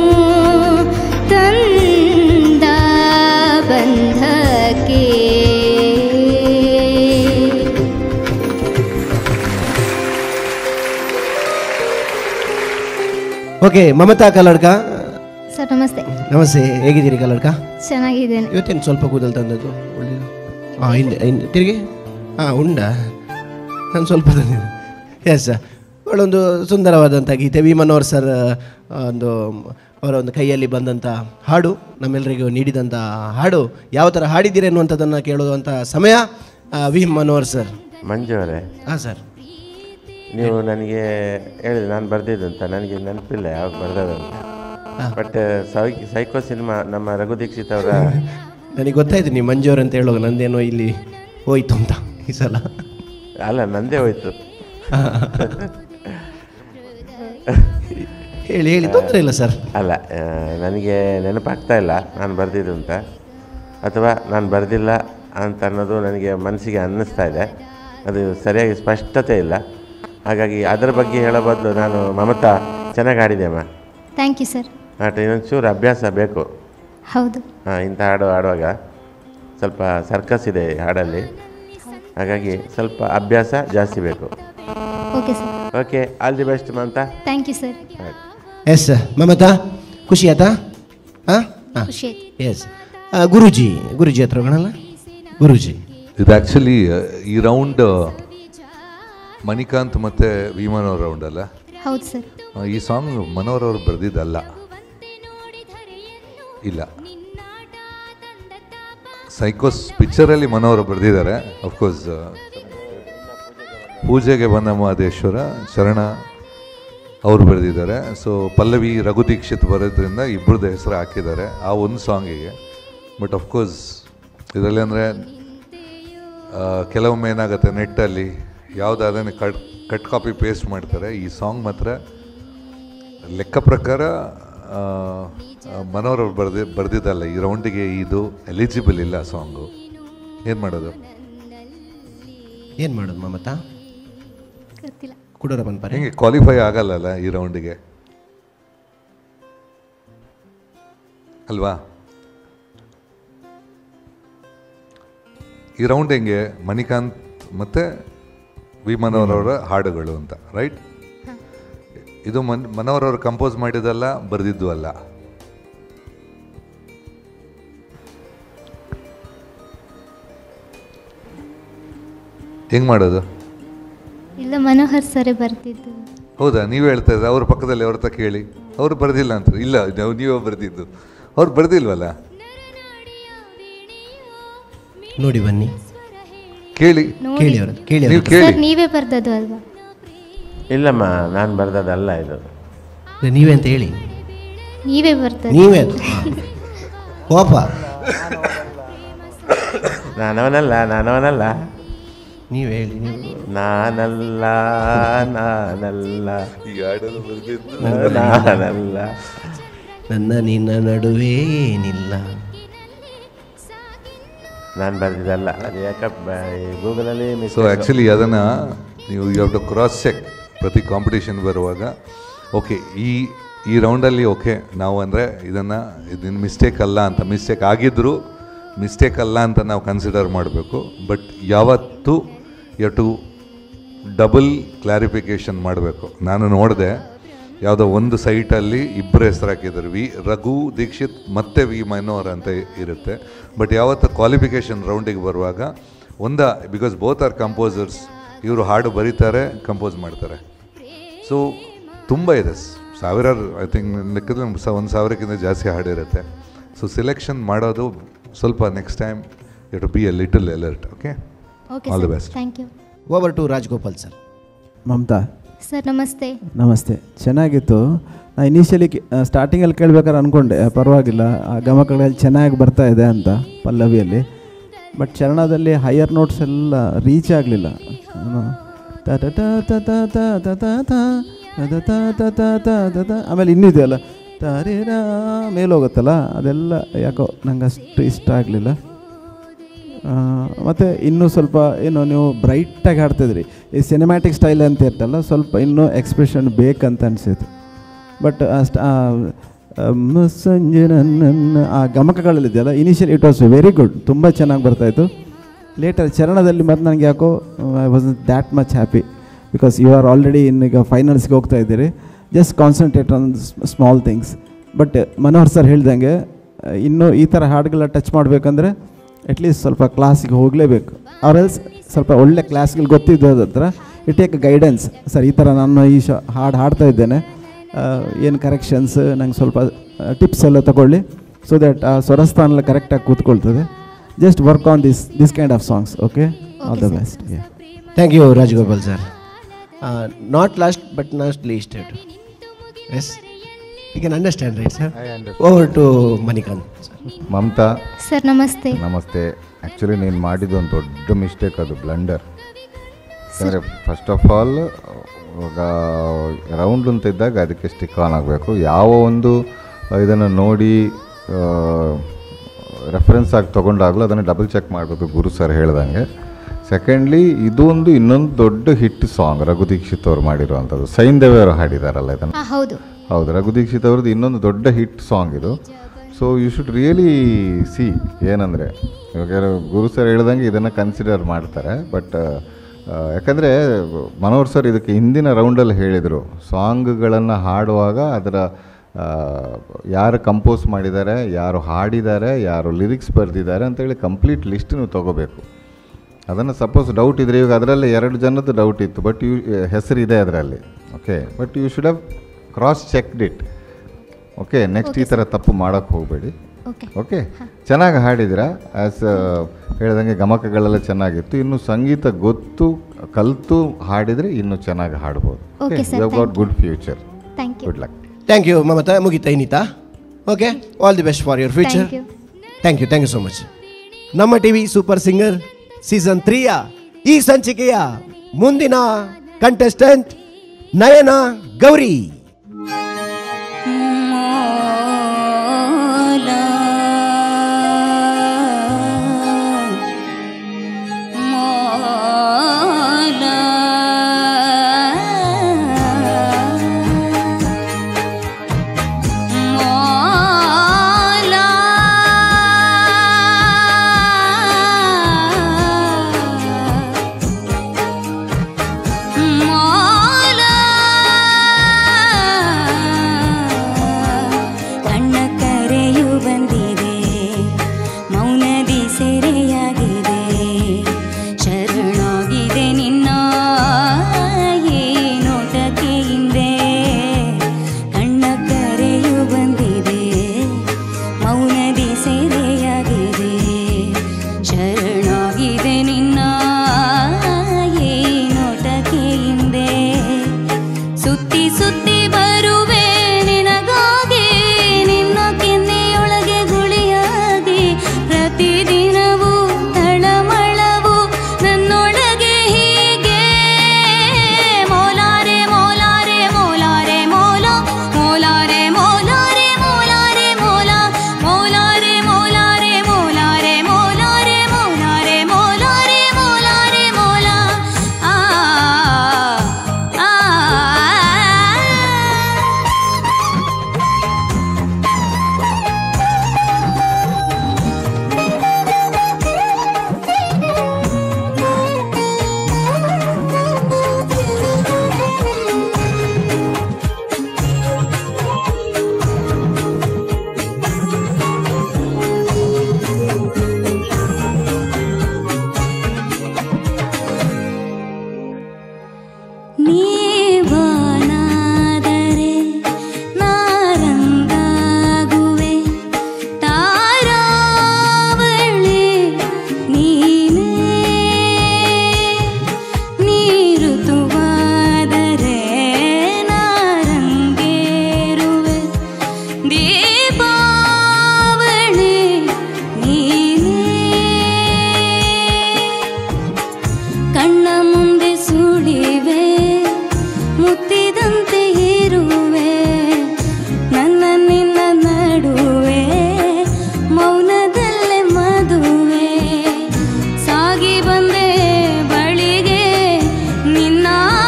ತಂದ ಬಂಧಕ್ಕೆ ಓಕೆ ಮಮತಾ ಕಲ್ಲಡ್ಕ ಸರ್ ನಮಸ್ತೆ ನಮಸ್ತೆ ಹೇಗಿದ್ದೀರಿ ಕಲ್ಲಡ್ಕ ಚೆನ್ನಾಗಿದ್ದೇನೆ ಇವತ್ತೇನು ಸ್ವಲ್ಪ ಕೂದಲು ತಂದದ್ದು ಒಳ್ಳೆಯದು ಹಾಂ ಹಿಂದೆ ಹಿಂದೆ ತಿರುಗಿ ಹಾಂ ಉಂಡ ನಾನು ಸ್ವಲ್ಪ ತಂದಿದ್ದೆ ಎಸ್ ಒಳ್ಳೊಂದು ಸುಂದರವಾದಂಥ ಗೀತೆ ವಿ ಮನೋಹರ್ ಸರ್ ಆ, ಒಂದು ಅವರ ಒಂದು ಕೈಯಲ್ಲಿ ಬಂದಂಥ ಹಾಡು ನಮ್ಮೆಲ್ಲರಿಗೂ ನೀಡಿದಂಥ ಹಾಡು ಯಾವ ಥರ ಹಾಡಿದ್ದೀರಿ ಅನ್ನುವಂಥದ್ದನ್ನು ಕೇಳುವಂಥ ಸಮಯ ಆ, ವಿ ಮನೋಹರ್ ಸರ್ ಮಂಜು ಅವರೇ ಹಾಂ ಸರ್ ನೀವು ನನಗೆ ಹೇಳಿದೆ ನಾನು ಬರ್ದಿದ್ದು ಅಂತ ನನಗೆ ನೆನಪಿಲ್ಲ ಯಾವಾಗ ಬರ್ದದಂತ ಬಟ್ ಸೈ ಸೈಕೋ ಸಿನಿಮಾ ನಮ್ಮ ರಘು ದೀಕ್ಷಿತ್ ಅವರ ನನಗೆ ಗೊತ್ತಾಯ್ತು ನೀವು ಮಂಜೂರ್ ಅಂತ ಹೇಳುವಾಗ ನಂದೇನೋ ಇಲ್ಲಿ ಹೋಯ್ತು ಅಂತ ಈ ಸಲ ಅಲ್ಲ ನಂದೇ ಹೋಯ್ತು ಹೇಳಿ ಹೇಳಿ ತೊಂದರೆ ಇಲ್ಲ ಸರ್ ಅಲ್ಲ ಆ, ನನಗೆ ನೆನಪಾಗ್ತಾ ಇಲ್ಲ ನಾನು ಬರೆದಿದ್ದು ಅಂತ ಅಥವಾ ನಾನು ಬರೆದಿಲ್ಲ ಅಂತ ಅನ್ನೋದು ನನಗೆ ಮನಸ್ಸಿಗೆ ಅನ್ನಿಸ್ತಾ ಇದೆ ಅದು ಸರಿಯಾಗಿ ಸ್ಪಷ್ಟತೆ ಇಲ್ಲ ಹಾಗಾಗಿ ಅದರ ಬಗ್ಗೆ ಹೇಳೋ ಬದಲು ನಾನು ಮಮತಾ ಚೆನ್ನಾಗಿ ಆಡಿದೆಮ್ಮ ಥ್ಯಾಂಕ್ ಯು ಸರ್ ಆಟ ಇನ್ನೊಂದು ಚೂರು ಅಭ್ಯಾಸ ಬೇಕು ಹೌದು ಹಾಂ ಇಂಥ ಹಾಡು ಆಡುವಾಗ ಸ್ವಲ್ಪ ಸರ್ಕಸ್ ಇದೆ ಈ ಹಾಡಲ್ಲಿ ಹಾಗಾಗಿ ಸ್ವಲ್ಪ ಅಭ್ಯಾಸ ಜಾಸ್ತಿ ಬೇಕು okay sir okay all the best Mamata thank you sir yes Mamata ಖುಷಿ ಆಯ್ತಾ ಹಾಂ ಹಾಂ ಖುಷಿ ಆಯ್ತು ಎಸ್ ಗುರುಜಿ ಗುರುಜಿ ಹತ್ರ ಹೋಗೋಣಲ್ಲ ಗುರೂಜಿ ಇದು ಆ್ಯಕ್ಚುಲಿ ಈ ರೌಂಡ್ ಮಣಿಕಾಂತ್ ಮತ್ತು ವಿಮಾನ್ ಅವ್ರ ರೌಂಡ್ ಅಲ್ಲ ಹೌದು ಸರ್ ಆ, ಈ ಸಾಂಗ್ ಮನೋಹರ್ ಅವರು ಬರೆದಿದ್ದಲ್ಲ ಇಲ್ಲ ಸೈಕೋಸ್ ಪಿಕ್ಚರಲ್ಲಿ ಮನೋಹರ್ ಬರೆದಿದ್ದಾರೆ ಅಫ್ಕೋರ್ಸ್ ಪೂಜೆಗೆ ಬಂದ ಮಹದೇಶ್ವರ ಶರಣ ಅವರು ಬರೆದಿದ್ದಾರೆ ಸೊ ಪಲ್ಲವಿ ರಘು ದೀಕ್ಷಿತ್ ಬರೋದ್ರಿಂದ ಇಬ್ಬರದ್ದು ಹೆಸರು ಹಾಕಿದ್ದಾರೆ ಆ ಒಂದು ಸಾಂಗಿಗೆ ಬಟ್ ಅಫ್ಕೋರ್ಸ್ ಇದರಲ್ಲಿ ಅಂದರೆ ಕೆಲವೊಮ್ಮೆ ಏನಾಗುತ್ತೆ ನೆಟ್ಟಲ್ಲಿ ಯಾವುದಾದ್ರೆ ಕಟ್ ಕಟ್ ಕಾಪಿ ಪೇಸ್ಟ್ ಮಾಡ್ತಾರೆ ಈ ಸಾಂಗ್ ಮಾತ್ರ ಲೆಕ್ಕ ಪ್ರಕಾರ ಆ, ಆ, ಮನೋಹರ್ ಅವ್ರು ಬರ್ದಿ ಬರೆದಿದ್ದಲ್ಲ ಈ ರೌಂಡಿಗೆ ಇದು ಎಲಿಜಿಬಲ್ ಇಲ್ಲ ಸಾಂಗು ಏನು ಮಾಡೋದು ಏನು ಮಾಡೋದು ಮಮತಾ ಗೊತ್ತಿಲ್ಲ ಕುಡೂರ ಬಂದ್ಪಾರೆ ಹಿಂಗೆ ಕ್ವಾಲಿಫೈ ಆಗಲ್ಲಲ್ಲ ಈ ರೌಂಡಿಗೆ ಅಲ್ವಾ ಈ ರೌಂಡ್ ಹೆಂಗೆ ಮಣಿಕಾಂತ್ ಮತ್ತು ವಿ ಮನೋಹರ್ ಅವರ ಹಾಡುಗಳು ಅಂತ ರೈಟ್ ಇದು ಮನ್ ಮನೋಹರ್ ಅವರು ಕಂಪೋಸ್ ಮಾಡಿದ್ದಲ್ಲ ಬರೆದಿದ್ದು ಅಲ್ಲ ಹೆಂಗ್ ಮಾಡೋದು ಇಲ್ಲ ಮನೋಹರ್ ಸರೇ ಬರ್ತಿದ್ದು ಹೌದಾ ನೀವು ಹೇಳ್ತಾ ಇದ್ರೆ ಅವ್ರ ಪಕ್ಕದಲ್ಲಿ ಅವ್ರ ಹತ್ರ ಕೇಳಿ ಅವ್ರು ಬರೆದಿಲ್ಲ ಅಂತ ಇಲ್ಲ ನಾವು ನೀವೇ ಬರೆದಿದ್ದು ಅವ್ರು ಬರೆದಿಲ್ವಲ್ಲ ನೋಡಿ ಬನ್ನಿ ಕೇಳಿ ಕೇಳಿ ಅವ್ರದ್ದು ಕೇಳಿ ನೀವು ಅವ್ರದ್ದು. ಕೇಳಿ ಸರ್ ನೀವೇ ಬರ್ದದ್ದು ಅಲ್ವಾ ಇಲ್ಲಮ್ಮ ನಾನು ಬರ್ದದಲ್ಲ ಇದು ನೀವೇ ಅಂತ ಹೇಳಿ ನೀವೇ ಬರ್ತದೆ ನೀವೇ ಅದು ಹಾ. ಕೋಪ ನಾನವನಲ್ಲ ನಾನವನಲ್ಲ ನೀವು ಹೇಳಿ ನೀವು ನಾನಲ್ಲ ನಾನಲ್ಲ ಈ ಹಾಡನ್ನು ಬರೆದಿದ್ದು ನಾನಲ್ಲ ನನ್ನ ನಿನ್ನ ನಡುವೆ ಏನಿಲ್ಲ ನಾನು ಬರ್ದಿದ್ದಲ್ಲ ಅದು ಯಾಕಪ್ಪ ಗೂಗಲಲ್ಲಿ ಮಿಸ್ ಸೊ ಆ್ಯಕ್ಚುಲಿ ಅದನ್ನು ನೀವು you have to cross check ಪ್ರತಿ ಕಾಂಪಿಟೇಷನ್ ಬರುವಾಗ ಓಕೆ ಈ ಈ ರೌಂಡಲ್ಲಿ ಓಕೆ ನಾವು ಅಂದರೆ ಇದನ್ನು ಇದನ್ನ ಮಿಸ್ಟೇಕ್ ಅಲ್ಲ ಅಂತ ಮಿಸ್ಟೇಕ್ ಆಗಿದ್ದರೂ ಮಿಸ್ಟೇಕ್ ಅಲ್ಲ ಅಂತ ನಾವು ಕನ್ಸಿಡರ್ ಮಾಡಬೇಕು ಬಟ್ ಯಾವತ್ತೂ ಯು ಟು ಡಬಲ್ ಕ್ಲಾರಿಫಿಕೇಷನ್ ಮಾಡಬೇಕು ನಾನು ನೋಡಿದೆ ಯಾವುದೋ ಒಂದು ಸೈಟಲ್ಲಿ ಇಬ್ಬರು ಹೆಸರು ಹಾಕಿದ್ದಾರೆ ವಿ ರಘು ದೀಕ್ಷಿತ್ ಮತ್ತು ವಿ ಮನೋಹರ್ ಅಂತ ಇರುತ್ತೆ ಬಟ್ ಯಾವತ್ತು ಕ್ವಾಲಿಫಿಕೇಷನ್ ರೌಂಡಿಗೆ ಬರುವಾಗ ಒಂದ ಬಿಕಾಸ್ ಬೋತ್ ಆರ್ ಕಂಪೋಸರ್ಸ್ ಇವರು ಹಾಡು ಬರೀತಾರೆ ಕಂಪೋಸ್ ಮಾಡ್ತಾರೆ ಸೊ ತುಂಬ ಇದೆ ಸಾವಿರಾರು ಐ ಥಿಂಕ್ ಲೆಕ್ಕದಲ್ಲಿ ಒಂದು ಸಾವಿರಕ್ಕಿಂತ ಜಾಸ್ತಿ ಹಾಡಿರುತ್ತೆ ಸೊ ಸೆಲೆಕ್ಷನ್ ಮಾಡೋದು ಸ್ವಲ್ಪ next time you to be a little alert okay okay all the sir best thank you over to Rajgopal sir Mamata sir ನಮಸ್ತೆ ನಮಸ್ತೆ ಚೆನ್ನಾಗಿತ್ತು ನಾ ಇನಿಷಿಯಲಿ ಸ್ಟಾರ್ಟಿಂಗಲ್ಲಿ ಕೇಳ್ಬೇಕಾದ್ರೆ ಅಂದ್ಕೊಂಡೆ ಪರವಾಗಿಲ್ಲ ಆ ಗಮಕಗಳಲ್ಲಿ ಚೆನ್ನಾಗಿ ಬರ್ತಾ ಇದೆ ಅಂತ ಪಲ್ಲವಿಯಲ್ಲಿ ಬಟ್ ಚರಣದಲ್ಲಿ ಹೈಯರ್ ನೋಟ್ಸ್ ಎಲ್ಲ ರೀಚ್ ಆಗಲಿಲ್ಲ ಆಮೇಲೆ ಇನ್ನಿದೆಯಲ್ಲ ತಾರೇರಾ ಮೇಲೋಗುತ್ತಲ್ಲ ಅದೆಲ್ಲ ಯಾಕೋ ನಂಗೆ ಅಷ್ಟು ಇಷ್ಟ ಆಗಲಿಲ್ಲ ಮತ್ತು ಇನ್ನೂ ಸ್ವಲ್ಪ ಏನು ನೀವು ಬ್ರೈಟಾಗಿ ಹಾಡ್ತಿದ್ರಿ ಈ ಸಿನಿಮ್ಯಾಟಿಕ್ ಸ್ಟೈಲ್ ಅಂತ ಇರ್ತಲ್ಲ ಸ್ವಲ್ಪ ಇನ್ನೂ ಎಕ್ಸ್ಪ್ರೆಷನ್ ಬೇಕಂತ ಅನಿಸಿತು ಬಟ್ ಅಷ್ಟು ಸಂಜೆ ನನ್ನ ಆ ಗಮಕಗಳಲ್ಲಿದೆಯಲ್ಲ initial it was very good ತುಂಬ ಚೆನ್ನಾಗಿ ಬರ್ತಾಯಿತ್ತು ಲೇಟರ್ ಚರಣದಲ್ಲಿ ಮತ್ತು ನನಗೆ ಯಾಕೋ I was that much happy because you are already ಇನ್ನು ಈಗ ಫೈನಲ್ಸ್ಗೆ ಹೋಗ್ತಾ ಇದ್ದೀರಿ just concentrate on small things but Manohar sir ಹೇಳ್ದಂಗೆ ಇನ್ನೂ ಈ ಥರ ಹಾಡುಗಳ ಟಚ್ ಮಾಡಬೇಕಂದ್ರೆ ಅಟ್ಲೀಸ್ಟ್ ಸ್ವಲ್ಪ ಕ್ಲಾಸಿಗೆ ಹೋಗಲೇಬೇಕು ಅವರೆಲ್ಸ್ ಸ್ವಲ್ಪ ಒಳ್ಳೆ ಕ್ಲಾಸ್ಗಳು ಗೊತ್ತಿದ್ದೋದ್ರ ಹತ್ರ ಇಟ್ ಟೇಕ್ ಗೈಡೆನ್ಸ್ ಸರ್ ಈ ಥರ ನಾನು ಈ ಶ ಹಾಡು ಹಾಡ್ತಾ ಇದ್ದೇನೆ ಏನು ಕರೆಕ್ಷನ್ಸ್ ನಂಗೆ ಸ್ವಲ್ಪ ಟಿಪ್ಸ್ ಎಲ್ಲ ತಗೊಳ್ಳಿ ಸೊ ದ್ಯಾಟ್ ಆ ಸ್ವರಸ್ಥಾನ ಎಲ್ಲ ಕರೆಕ್ಟಾಗಿ ಕೂತ್ಕೊಳ್ತದೆ just work on this this kind of songs okay all the best thank you Rajagopal sir not last but not least yes you can understand right sir over to Manikanth Mamata sir ನಮಸ್ತೆ ನಮಸ್ತೆ actually ನೀನು ಮಾಡಿದ್ದು ಒಂದು ದೊಡ್ಡ ಮಿಸ್ಟೇಕ್ ಅದು blunder ಯಾಕಂದರೆ first of all ಇವಾಗ round ಅಂತ ಇದ್ದಾಗ ಅದಕ್ಕೆ ಸ್ಟಿಕ್ ಆನ್ ಆಗಬೇಕು ಯಾವ ಒಂದು ಇದನ್ನು ನೋಡಿ ರೆಫರೆನ್ಸ್ ಆಗಿ ತೊಗೊಂಡಾಗಲೂ ಅದನ್ನು ಡಬಲ್ ಚೆಕ್ ಮಾಡಬೇಕು ಗುರು ಸರ್ ಹೇಳ್ದಂಗೆ ಸೆಕೆಂಡ್ಲಿ ಇದೊಂದು ಇನ್ನೊಂದು ದೊಡ್ಡ ಹಿಟ್ ಸಾಂಗ್ ರಘು ದೀಕ್ಷಿತ್ ಅವ್ರು ಮಾಡಿರುವಂಥದ್ದು ಸೈನ್ ದೇವಿ ಅವರು ಹಾಡಿದಾರಲ್ಲ ಇದನ್ನು ಹಾಂ ಹೌದು ಹೌದು ರಘು ದೀಕ್ಷಿತ್ ಅವ್ರದ್ದು ಇನ್ನೊಂದು ದೊಡ್ಡ ಹಿಟ್ ಸಾಂಗ್ ಇದು so you should really see ಏನಂದರೆ ಇವಾಗ ಯಾರೋ ಗುರು ಸರ್ ಹೇಳ್ದಂಗೆ ಇದನ್ನು ಕನ್ಸಿಡರ್ ಮಾಡ್ತಾರೆ ಬಟ್ ಯಾಕಂದರೆ ಮನೋಹರ್ ಸರ್ ಇದಕ್ಕೆ ಹಿಂದಿನ ರೌಂಡಲ್ಲಿ ಹೇಳಿದರು ಸಾಂಗ್ಗಳನ್ನು ಹಾಡುವಾಗ ಅದರ ಯಾರು ಕಂಪೋಸ್ ಮಾಡಿದ್ದಾರೆ ಯಾರು ಹಾಡಿದ್ದಾರೆ ಯಾರು ಲಿರಿಕ್ಸ್ ಬರೆದಿದ್ದಾರೆ ಅಂತೇಳಿ ಕಂಪ್ಲೀಟ್ ಲಿಸ್ಟ್ ನೀವು ತೊಗೋಬೇಕು ಅದನ್ನು ಸಪೋಸ್ ಡೌಟ್ ಇದ್ರೆ ಇವಾಗ ಅದರಲ್ಲಿ ಎರಡು ಜನದ್ದು ಡೌಟ್ ಇತ್ತು ಬಟ್ ಯು ಹೆಸರಿದೆ ಅದರಲ್ಲಿ okay but you should have cross checked it okay next ಈ ಥರ ತಪ್ಪು ಮಾಡೋಕ್ಕೆ ಹೋಗಬೇಡಿ ಓಕೆ ಓಕೆ ಚೆನ್ನಾಗಿ ಹಾಡಿದಿರ ಆ್ಯಸ್ ಹೇಳ್ದಂಗೆ ಗಮಕಗಳೆಲ್ಲ ಚೆನ್ನಾಗಿತ್ತು ಇನ್ನು ಸಂಗೀತ ಗೊತ್ತು ಕಲಿತು ಹಾಡಿದರೆ ಇನ್ನೂ ಚೆನ್ನಾಗಿ ಹಾಡ್ಬೋದು Okay, sir, you got thank good future thank you good luck thank you Mamata ಮುಗಿತಾ ಇನ್ನಿತಾ okay all the best for your future Thank you. Thank you thank you so much ನಮ್ಮ ಟಿವಿ ಸೂಪರ್ ಸಿಂಗರ್ ಸೀಸನ್ ತ್ರೀಯ ಈ ಸಂಚಿಕೆಯ ಮುಂದಿನ contestant ನಯನ ಗೌರಿ ಕಣ್ಣ ಕರೆಯು ಬಂದಿದೆ ಮೌನದಿ ಸೆರೆಯಾಗಿದೆ ಶರಣಾಗಿದೆ ನಿನ್ನ ಏನೋಟಕ್ಕೆ ಹಿಂದೆ ಕಣ್ಣ ಕರೆಯು ಬಂದಿದೆ ಮೌನದಿ ಸೆರೆಯಾಗಿದೆ ಶರಣಾಗಿದೆ ನಿನ್ನ ಏನೋಟಕ್ಕೆ ಹಿಂದೆ ಸುತ್ತಿ ಸುತ್ತಿ ಬರುವೆ ನಿನಗಾಗಿ ನಿನ್ನ ಕೆನ್ನೆಯೊಳಗೆ ಗುಳಿಯಾಗಿ ಪ್ರತಿದಿನವೂ ತಳಮಳವು ನನ್ನೊಳಗೆ ಹೀಗೆ ಮೋಲಾರೆ ಮೋಲಾರೆ ಮೋಲಾರೆ ಮೋಲ ಮೋಲಾರೆ ಮೋಲಾರೆ ಮೋಲಾರೆ ಮೋಲ ಮೋಲಾರೆ ಮೋಲಾರೆ ಮೋಲಾರೆ ಮೋಲಾರೆ ಮೋಲಾರೆ ಮೋಲಾರೆ ಮೋಲಾರೆ ಮೋಲ ಆ ಆ ನೀವಾನಾದರೆ ನಾರಂಗಾಗುವೆ ತಾರಾವಳಿ ನೀನೇ ನೀರುತುವಾದರೆ ನಾರಂಗೇರುವೆ ದೀಪಾವಳಿ ನೀನೇ ಕಣ್ಣ ಮುಂದೆ ಸುಳಿವೆ ಮುತ್ತಿದಂತೆ ಇರುವೆ ನನ್ನ ನಿನ್ನ ನಡುವೆ ಮೌನದಲ್ಲೇ ಮದುವೆ ಸಾಗಿ ಬಂದೆ ಬಳಿಗೆ ನಿನ್ನ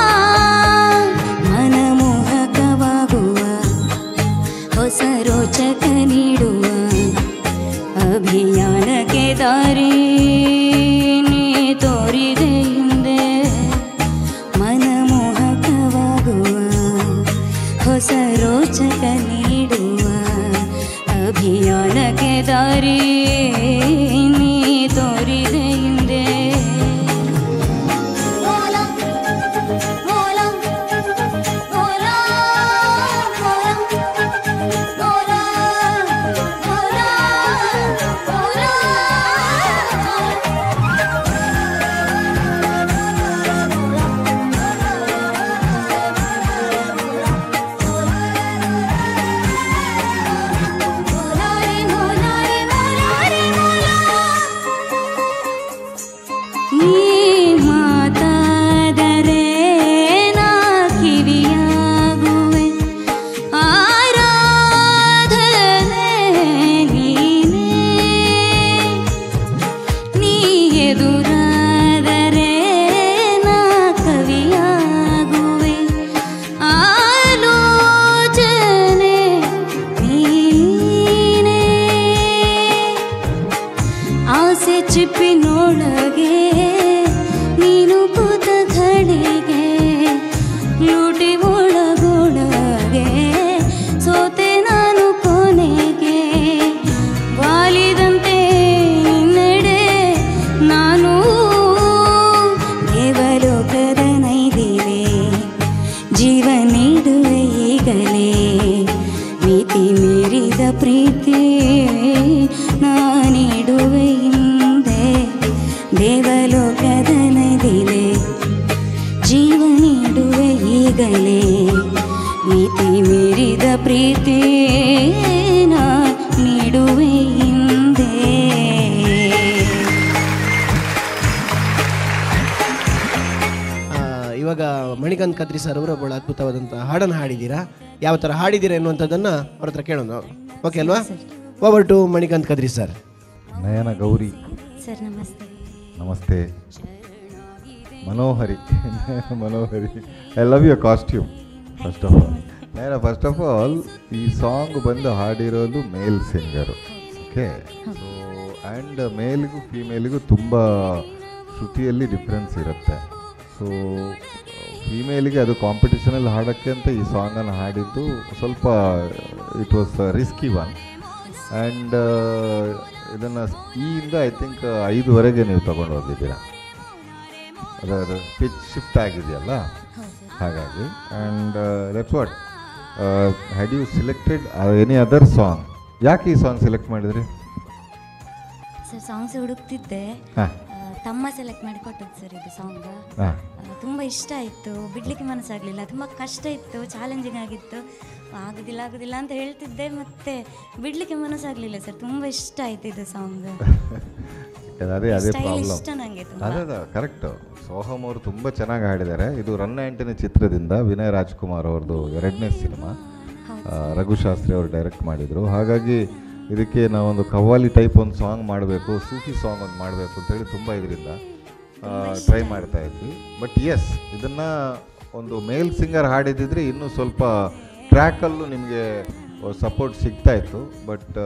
ಮನಮೋಹಕವಾಗುವ ಹೊಸ ರೋಚಕ ನೀಡುವ ಅಭಿಯಾನಕ್ಕೆ ದಾರಿ ನೀ ತೋರಿದೆ ಹಿಂದೆ ಮನಮೋಹಕವಾಗುವ ಹೊಸ ರೋಚಕ ನೀಡುವ ಅಭಿಯಾನಕ್ಕೆ ದಾರಿ ನೀ ತೋರಿದೆ ಹಿಂದೆ ಮೋಲಾರೆ ಮೋಲಾರೆ ಮೋಲಾರೆ ಮೋಲಾರೆ ಸಿಗಲೇ ಮಿತಿ ಮೀರಿದ ಪ್ರೀತಿನ ನೀಡುವೆ ಹಿಂದೆ ಆ, ಇವಾಗ ಮಣಿಕಾಂತ್ ಕತ್ರಿ ಸರ್ ಅವರು ಬಹಳ ಅದ್ಭುತವಾದಂಥ ಹಾಡನ್ನು ಹಾಡಿದ್ದೀರಾ ಯಾವ ಥರ ಹಾಡಿದ್ದೀರಾ ಎನ್ನುವಂಥದ್ದನ್ನು ಅವ್ರ ಹತ್ರ ಕೇಳೋಣ ಓಕೆ ಅಲ್ವಾ over to Manikanth Kadri sir Nayana Gowri sir ನಮಸ್ತೆ ನಮಸ್ತೆ ಮನೋಹರಿ ಮನೋಹರಿ I love your costume first of all Nayana first of all ಈ ಸಾಂಗ್ ಬಂದು ಹಾಡಿರೋದು male singer okay so and ಮೇಲ್ಗೂ ಫೀಮೇಲಿಗೂ ತುಂಬ ಶ್ರುತಿಯಲ್ಲಿ ಡಿಫ್ರೆನ್ಸ್ ಇರುತ್ತೆ ಸೊ ಫೀಮೇಲಿಗೆ ಅದು ಕಾಂಪಿಟಿಷನಲ್ಲಿ ಹಾಡೋಕ್ಕೆ ಅಂತ ಈ ಸಾಂಗನ್ನು ಹಾಡಿದ್ದು ಸ್ವಲ್ಪ it was risky one and ಇದನ್ನು ಈಯಿಂದ ಐ ಥಿಂಕ್ ಐದುವರೆಗೆ ನೀವು ತಗೊಂಡು ಹೋಗಿದ್ದೀರಾ ಅದರ ಪಿಚ್ ಶಿಫ್ಟ್ ಆಗಿದೆಯಲ್ಲ ಹಾಗಾಗಿ and that's what had you selected any other song ಯಾಕೆ ಈ ಸಾಂಗ್ ಸೆಲೆಕ್ಟ್ ಮಾಡಿದ್ರಿ ಸರ್ ಸಾಂಗ್ಸ್ ಹುಡುಕ್ತಿದ್ದೆ ಹಾ. ಆ, ತಮ್ಮ ಸೆಲೆಕ್ಟ್ ಮಾಡಿ ಕೊಟ್ಟದ್ದು ಸರ್ ಇದು ಸಾಂಗ್ ಹಾ. ತುಂಬ ಇಷ್ಟ ಆಯಿತು ಬಿಡ್ಲಿಕ್ಕೆ ಮನಸ್ಸಾಗಲಿಲ್ಲ ತುಂಬ ಕಷ್ಟ ಇತ್ತು ಚಾಲೆಂಜಿಂಗ್ ಆಗಿತ್ತು ಆಗೋದಿಲ್ಲ ಆಗೋದಿಲ್ಲ ಅಂತ ಹೇಳ್ತಿದ್ದೆ ಮತ್ತೆ ಬಿಡ್ಲಿಕ್ಕೆ ಮನಸ್ಸಾಗಲಿಲ್ಲ ಸರ್ ತುಂಬ ಇಷ್ಟ ಆಯ್ತು ಇದು ಸಾಂಗ್ ಅದೇ ಅದೇ Style ಪ್ರಾಬ್ಲಮ್ ಇಷ್ಟ ನಂಗೆ ತುಂಬ. ಅದೇ ಅದೇ ಕರೆಕ್ಟು ಸೋಹಮ್ ಅವರು ತುಂಬ ಚೆನ್ನಾಗಿ ಹಾಡಿದ್ದಾರೆ ಇದು ರನ್ ಆ್ಯಂಟನಿ ಚಿತ್ರದಿಂದ ವಿನಯ್ ರಾಜ್ಕುಮಾರ್ ಅವ್ರದ್ದು ಎರಡನೇ ಸಿನಿಮಾ ರಘುಶಾಸ್ತ್ರಿ ಅವರು ಡೈರೆಕ್ಟ್ ಮಾಡಿದರು ಹಾಗಾಗಿ ಇದಕ್ಕೆ ನಾವೊಂದು ಕವ್ವಾಲಿ ಟೈಪ್ ಒಂದು ಸಾಂಗ್ ಮಾಡಬೇಕು ಸೂಫಿ ಸಾಂಗ್ ಒಂದು ಮಾಡಬೇಕು ಅಂತೇಳಿ ತುಂಬ ಇದರಿಂದ ಟ್ರೈ ಮಾಡ್ತಾ ಇದ್ವಿ ಬಟ್ ಎಸ್ ಇದನ್ನು ಒಂದು ಮೇಲ್ ಸಿಂಗರ್ ಹಾಡಿದಿದ್ರೆ ಇನ್ನೂ ಸ್ವಲ್ಪ ಟ್ರ್ಯಾಕಲ್ಲೂ ನಿಮಗೆ ಸಪೋರ್ಟ್ ಸಿಗ್ತಾ ಇತ್ತು ಬಟ್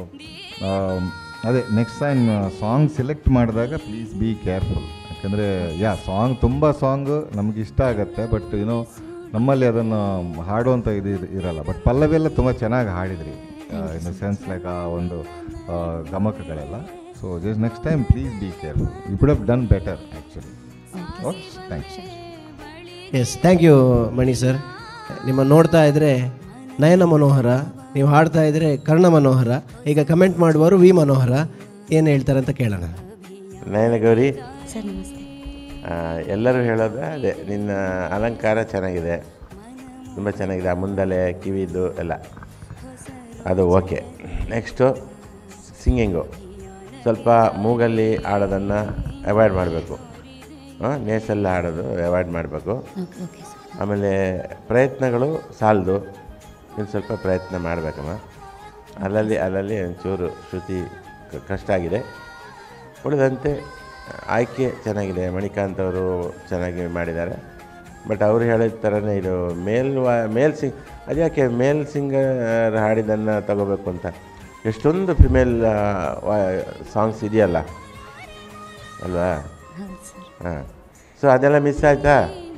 ಅದೇ ನೆಕ್ಸ್ಟ್ ಟೈಮ್ ಸಾಂಗ್ ಸೆಲೆಕ್ಟ್ ಮಾಡಿದಾಗ ಪ್ಲೀಸ್ ಬಿ ಕೇರ್ಫುಲ್ ಯಾಕಂದರೆ ಯಾ ಸಾಂಗ್ ತುಂಬ ಸಾಂಗ್ ನಮ್ಗೆ ಇಷ್ಟ ಆಗುತ್ತೆ ಬಟ್ ಏನೋ ನಮ್ಮಲ್ಲಿ ಅದನ್ನು ಹಾಡುವಂಥ ಇದು ಇರ್- ಇರಲ್ಲ ಬಟ್ ಪಲ್ಲವಿ ಎಲ್ಲ ತುಂಬ ಚೆನ್ನಾಗಿ ಹಾಡಿದ್ರಿ ಇನ್ ದ ಸೆನ್ಸ್ ಲೈಕ್ ಆ ಒಂದು ಆ, ಗಮಕಗಳೆಲ್ಲ so just next time please be careful you could have done better actually okay thanks yes thank you Mani sir ನಿಮ್ಮ ನೋಡ್ತಾ ಇದ್ದರೆ ನಯನ ಮನೋಹರ ನೀವು ಹಾಡ್ತಾ ಇದ್ದರೆ ಕರ್ಣ ಮನೋಹರ ಈಗ ಕಮೆಂಟ್ ಮಾಡುವವರು ವಿ ಮನೋಹರ ಏನು ಹೇಳ್ತಾರೆ ಅಂತ ಕೇಳೋಣ ನಯನಗೌರಿ ಸರ್ ನಮಸ್ತೆ ಆ, ಎಲ್ಲರೂ ಹೇಳೋದು ಅದೇ ನಿನ್ನ ಅಲಂಕಾರ ಚೆನ್ನಾಗಿದೆ ತುಂಬ ಚೆನ್ನಾಗಿದೆ ಆ ಮುಂದಲೆ ಕಿವಿದು ಎಲ್ಲ ಅದು ಓಕೆ ನೆಕ್ಸ್ಟು ಸಿಂಗಿಂಗು ಸ್ವಲ್ಪ ಮೂಗಲ್ಲಿ ಆಡೋದನ್ನು ಅವಾಯ್ಡ್ ಮಾಡಬೇಕು ನೇಸಲ್ಲಿ ಆಡೋದು ಅವಾಯ್ಡ್ ಮಾಡಬೇಕು ಓಕೆ ಓಕೆ ಸರ್ ಆಮೇಲೆ ಪ್ರಯತ್ನಗಳು ಸಾಲದು ಇನ್ನು ಸ್ವಲ್ಪ ಪ್ರಯತ್ನ ಮಾಡಬೇಕಮ್ಮ ಅಲ್ಲಲ್ಲಿ ಅಲ್ಲಲ್ಲಿ ಒಂಚೂರು ಶ್ರುತಿ ಕ- ಕಷ್ಟ ಆಗಿದೆ ಉಳಿದಂತೆ ಆಯ್ಕೆ ಚೆನ್ನಾಗಿದೆ ಮಣಿಕಾಂತ್ ಅವರು ಚೆನ್ನಾಗಿ ಮಾಡಿದ್ದಾರೆ ಬಟ್ ಅವರು ಹೇಳಿದ ಥರನೇ ಇದು ಮೇಲ್ ವಾ ಮೇಲ್ ಸಿಂಗ್ ಅದ್ಯಾಕೆ ಮೇಲ್ ಸಿಂಗರ್ ಹಾಡಿದ್ದನ್ನು ತಗೋಬೇಕು ಅಂತ ಎಷ್ಟೊಂದು ಫಿಮೇಲ್ ಸಾಂಗ್ಸ್ ಇದೆಯಲ್ಲ ಅಲ್ವಾ ಹೌದು ಸರ್ ಹಾಂ ಸೊ ಅದೆಲ್ಲ ಮಿಸ್ ಆಯಿತಾ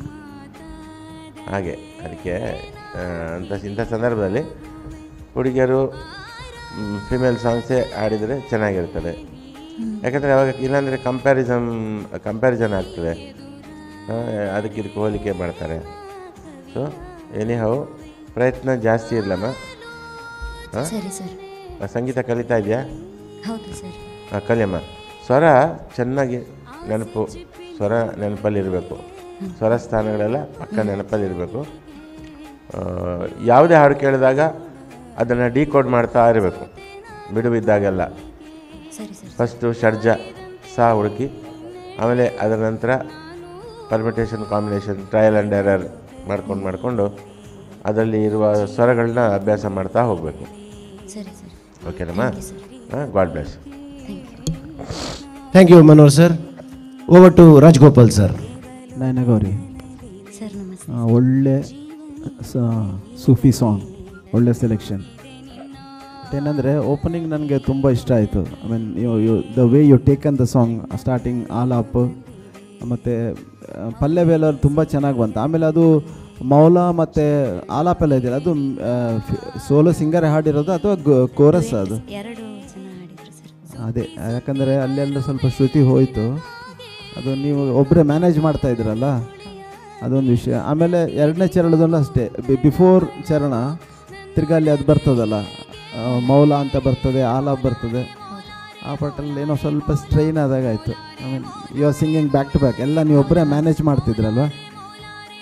ಹಾಗೆ ಅದಕ್ಕೆ ಆ, ಅಂಥ ಇಂಥ ಸಂದರ್ಭದಲ್ಲಿ ಹುಡುಗಿಯರು ಫಿಮೇಲ್ ಸಾಂಗ್ಸೇ ಹಾಡಿದರೆ ಚೆನ್ನಾಗಿರ್ತದೆ ಯಾಕಂದರೆ ಅವಾಗ ಇಲ್ಲಾಂದರೆ ಕಂಪ್ಯಾರಿಸನ್ ಕಂಪ್ಯಾರಿಸನ್ ಆಗ್ತದೆ ಆ, ಅದಕ್ಕೆ ಇದಕ್ಕೆ ಹೋಲಿಕೆ ಮಾಡ್ತಾರೆ ಸೊ ಎನಿ ಹೌ ಪ್ರಯತ್ನ ಜಾಸ್ತಿ ಇರಲಮ್ಮ ಹಾಂ ಸರಿ ಸರ್ ಸಂಗೀತ ಕಲಿತಾ ಇದೆಯಾ ಹೌದು ಸರ್ ಹಾಂ ಕಲಿಯಮ್ಮ ಸ್ವರ ಚೆನ್ನಾಗಿ ನೆನಪು ಸ್ವರ ನೆನಪಲ್ಲಿರಬೇಕು ಸ್ವರ ಸ್ಥಾನಗಳೆಲ್ಲ ಪಕ್ಕ ನೆನಪಲ್ಲಿರಬೇಕು ಯಾವುದೇ ಹಾಡು ಕೇಳಿದಾಗ ಅದನ್ನು ಡಿಕೋಡ್ ಮಾಡ್ತಾ ಇರಬೇಕು ಬಿಡುವಿದ್ದಾಗೆಲ್ಲ ಸರಿ ಸರ್ ಫಸ್ಟು ಷಡ್ಜ ಸಾ ಹುಡುಕಿ ಆಮೇಲೆ ಅದರ ನಂತರ permutation combination trial and error ಮಾಡ್ಕೊಂಡು ಮಾಡಿಕೊಂಡು ಅದರಲ್ಲಿ ಇರುವ ಸ್ವರಗಳನ್ನ ಅಭ್ಯಾಸ ಮಾಡ್ತಾ ಹೋಗಬೇಕು ಸರಿ ಸರ್ ಓಕೆನಮ್ಮ Thank you, sir. ಹಾಂ God bless thank you Manohar sir over to Rajgopal sir Nayanagowri sir ನಮಸ್ತೆ ಆ, ಒಳ್ಳೆ ಸ ಸೂಫಿ ಸಾಂಗ್ ಒಳ್ಳೆ ಸೆಲೆಕ್ಷನ್ ಏನಂದರೆ ಓಪನಿಂಗ್ ನನಗೆ ತುಂಬ ಇಷ್ಟ ಆಯಿತು I mean you you the way you taken the song starting alap ಮತ್ತು ಪಲ್ಲವಿ ಎಲ್ಲ ತುಂಬ ಚೆನ್ನಾಗಿ ಬಂತು ಆಮೇಲೆ ಅದು ಮೌಲ ಮತ್ತು ಆಲಾಪ್ ಎಲ್ಲ ಇದೆಯಲ್ಲ ಅದು ಸೋಲೋ ಸಿಂಗರ್ ಹಾಡಿರೋದು ಅಥವಾ ಕೋರಸ್ ಅದು ಎರಡು ಜನ ಹಾಡಿದ್ರು ಸರ್ ಅದೇ ಯಾಕಂದರೆ ಅಲ್ಲೆಲ್ಲ ಸ್ವಲ್ಪ ಶ್ರುತಿ ಹೋಯಿತು ಅದು ನೀವು ಒಬ್ಬರೇ ಮ್ಯಾನೇಜ್ ಮಾಡ್ತಾ ಇದ್ರಲ್ಲ ಅದೊಂದು ವಿಷಯ ಆಮೇಲೆ ಎರಡನೇ ಚರಣದಲ್ಲೂ ಅಷ್ಟೇ ಬಿಫೋರ್ ಚರಣ ತಿರ್ಗಾ ಅಲ್ಲಿ ಅದು ಬರ್ತದಲ್ಲ ಆ, ಮೌಲ ಅಂತ ಬರ್ತದೆ ಆಲಾಪ್ ಬರ್ತದೆ ಆ ಪಾಟಲ್ಲಿ ಏನೋ ಸ್ವಲ್ಪ ಸ್ಟ್ರೈನ್ ಆದಾಗ ಆಯಿತು I mean you are singing back to back ಎಲ್ಲ ನೀವು ಒಬ್ಬರೇ ಮ್ಯಾನೇಜ್ ಮಾಡ್ತಿದ್ರಲ್ವ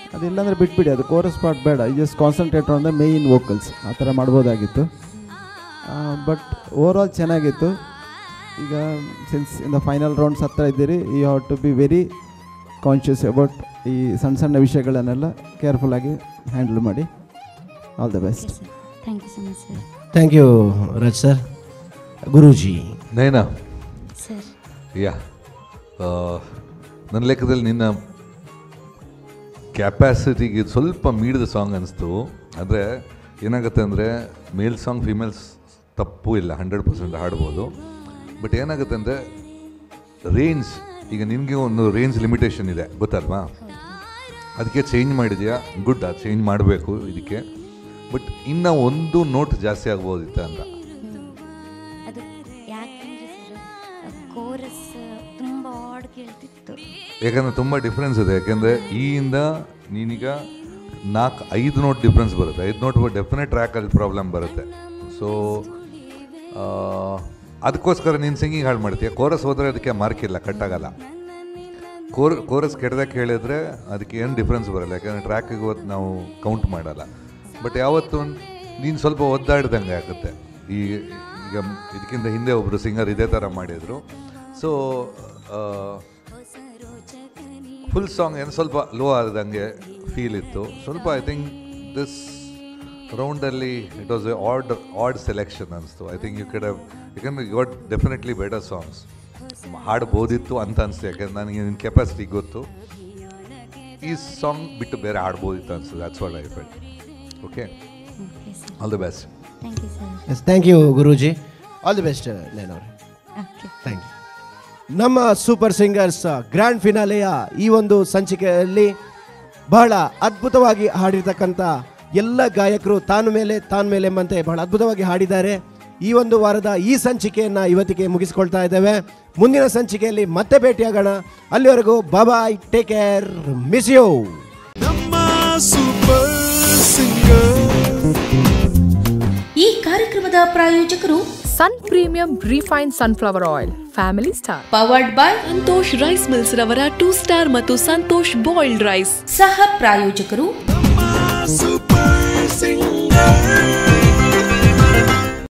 ಅದಿಲ್ಲಾಂದರೆ ಬಿಟ್ಬಿಡಿ ಅದು ಕೋರಸ್ ಪಾರ್ಟ್ ಬೇಡ just concentrate on the main vocals ಆ ಥರ ಮಾಡ್ಬೋದಾಗಿತ್ತು ಬಟ್ ಓವರ್ ಆಲ್ ಚೆನ್ನಾಗಿತ್ತು ಈಗ since in the final rounds ಹತ್ರ ಇದ್ದೀರಿ you have to be very conscious about ಈ ಸಣ್ಣ ಸಣ್ಣ ವಿಷಯಗಳನ್ನೆಲ್ಲ ಕೇರ್ಫುಲ್ಲಾಗಿ ಹ್ಯಾಂಡಲ್ ಮಾಡಿ all the best thank you so much sir thank you Raj sir Guruji Nayana sir yeah ನನ್ನ ಲೆಕ್ಕದಲ್ಲಿ ನಿನ್ನ ಕ್ಯಾಪಾಸಿಟಿಗೆ ಸ್ವಲ್ಪ ಮೀಡಿದ ಸಾಂಗ್ ಅನಿಸ್ತು ಆದರೆ ಏನಾಗುತ್ತೆ ಅಂದರೆ ಮೇಲ್ ಸಾಂಗ್ ಫಿಮೇಲ್ಸ್ ತಪ್ಪು ಇಲ್ಲ ಹಂಡ್ರೆಡ್ ಪರ್ಸೆಂಟ್ ಹಾಡ್ಬೋದು ಬಟ್ ಏನಾಗುತ್ತೆ ಅಂದರೆ ರೇಂಜ್ ಈಗ ನಿನಗೆ ಒಂದು ರೇಂಜ್ ಲಿಮಿಟೇಷನ್ ಇದೆ ಗೊತ್ತಲ್ವಾ ಅದಕ್ಕೆ ಚೇಂಜ್ ಮಾಡಿದ್ಯಾ ಗುಡ್ ಅದು ಚೇಂಜ್ ಮಾಡಬೇಕು ಇದಕ್ಕೆ ಬಟ್ ಇನ್ನು ಒಂದು ನೋಟ್ ಜಾಸ್ತಿ ಆಗ್ಬೋದಿತ್ತು ಅಂತ ಅದು ಯಾಕಂದ್ರೆ ಸರ್ ಕೋರಸ್ ತುಂಬ ಆಡ್ ಕೇಳ್ತಿತ್ತು ಯಾಕಂದರೆ ತುಂಬ ಡಿಫ್ರೆನ್ಸ್ ಇದೆ ಯಾಕೆಂದರೆ ಈಯಿಂದ ನೀನೀಗ ನಾಲ್ಕು ಐದು ನೋಟ್ ಡಿಫ್ರೆನ್ಸ್ ಬರುತ್ತೆ ಐದು ನೋಟ್ ಡೆಫಿನೆಟ್ ಟ್ರ್ಯಾಕಲ್ಲಿ ಪ್ರಾಬ್ಲಮ್ ಬರುತ್ತೆ ಸೊ ಅದಕ್ಕೋಸ್ಕರ ನೀನು ಸಿಂಗಿಂಗ್ ಹಾಳು ಮಾಡ್ತೀಯ ಕೋರಸ್ ಹೋದರೆ ಅದಕ್ಕೆ ಮಾರ್ಕ್ ಇಲ್ಲ ಕಟ್ಟಾಗಲ್ಲ ಕೋರ್ ಕೋರಸ್ ಕೆಟ್ಟದಾಗ ಕೇಳಿದ್ರೆ ಅದಕ್ಕೆ ಏನು ಡಿಫ್ರೆನ್ಸ್ ಬರಲ್ಲ ಯಾಕಂದರೆ ಟ್ರ್ಯಾಕಿಗೆ ಹೋದ್ ನಾವು ಕೌಂಟ್ ಮಾಡಲ್ಲ ಬಟ್ ಯಾವತ್ತು ನೀನು ಸ್ವಲ್ಪ ಒದ್ದಾಡ್ದಂಗೆ ಆಗುತ್ತೆ ಈ ಈಗ ಇದಕ್ಕಿಂತ ಹಿಂದೆ ಒಬ್ಬರು ಸಿಂಗರ್ ಇದೇ ಥರ ಮಾಡಿದರು ಸೊ ಫುಲ್ ಸಾಂಗ್ ಏನು ಸ್ವಲ್ಪ ಲೋ ಆದಂಗೆ ಫೀಲ್ ಇತ್ತು ಸ್ವಲ್ಪ ಐ ಥಿಂಕ್ ದಿಸ್ ರೌಂಡಲ್ಲಿ it was a odd odd selection ಅನಿಸ್ತು ಐ ಥಿಂಕ್ ಯು ಕೆಡ್ ಯಾಕಂದ್ರೆ you got definitely better songs ಹಾಡ್ಬೋದಿತ್ತು ಅಂತ ಅನಿಸ್ತು ಯಾಕಂದ್ರೆ ನನಗೆ ನಿನ್ನ ಕೆಪಾಸಿಟಿ ಗೊತ್ತು ಈ ಸಾಂಗ್ ಬಿಟ್ಟು ಬೇರೆ ಹಾಡ್ಬೋದಿತ್ತು ಅನಿಸ್ತದೆ that's what I felt okay all the best thank you sir yes thank you Guruji all the best ನೇನವ್ರೆ ಓಕೆ ಥ್ಯಾಂಕ್ ಯು ನಮ್ಮ ಸೂಪರ್ ಸಿಂಗರ್ಸ್ ಗ್ರ್ಯಾಂಡ್ ಫಿನಾಲೆಯ ಈ ಒಂದು ಸಂಚಿಕೆಯಲ್ಲಿ ಬಹಳ ಅದ್ಭುತವಾಗಿ ಹಾಡಿರ್ತಕ್ಕಂಥ ಎಲ್ಲ ಗಾಯಕರು ತಾನು ಮೇಲೆ ತಾನು ಮೇಲೆ ಎಂಬಂತೆ ಬಹಳ ಅದ್ಭುತವಾಗಿ ಹಾಡಿದ್ದಾರೆ ಈ ಒಂದು ವಾರದ ಈ ಸಂಚಿಕೆಯನ್ನು ಇವತ್ತಿಗೆ ಮುಗಿಸ್ಕೊಳ್ತಾ ಇದ್ದೇವೆ ಮುಂದಿನ ಸಂಚಿಕೆಯಲ್ಲಿ ಮತ್ತೆ ಭೇಟಿಯಾಗೋಣ ಅಲ್ಲಿವರೆಗೂ bye bye take care miss you super singer ಈ ಕಾರ್ಯಕ್ರಮದ ಪ್ರಾಯೋಜಕರು Sun premium refine sunflower oil family star powered by Santosh rice mills ರವರ ಟೂ ಸ್ಟಾರ್ ಮತ್ತು ಸಂತೋಷ್ ಬಾಯ್ಲ್ಡ್ ರೈಸ್ ಸಹ ಪ್ರಾಯೋಜಕರು ಸೂಪರ್ ಸಿಂಗರ್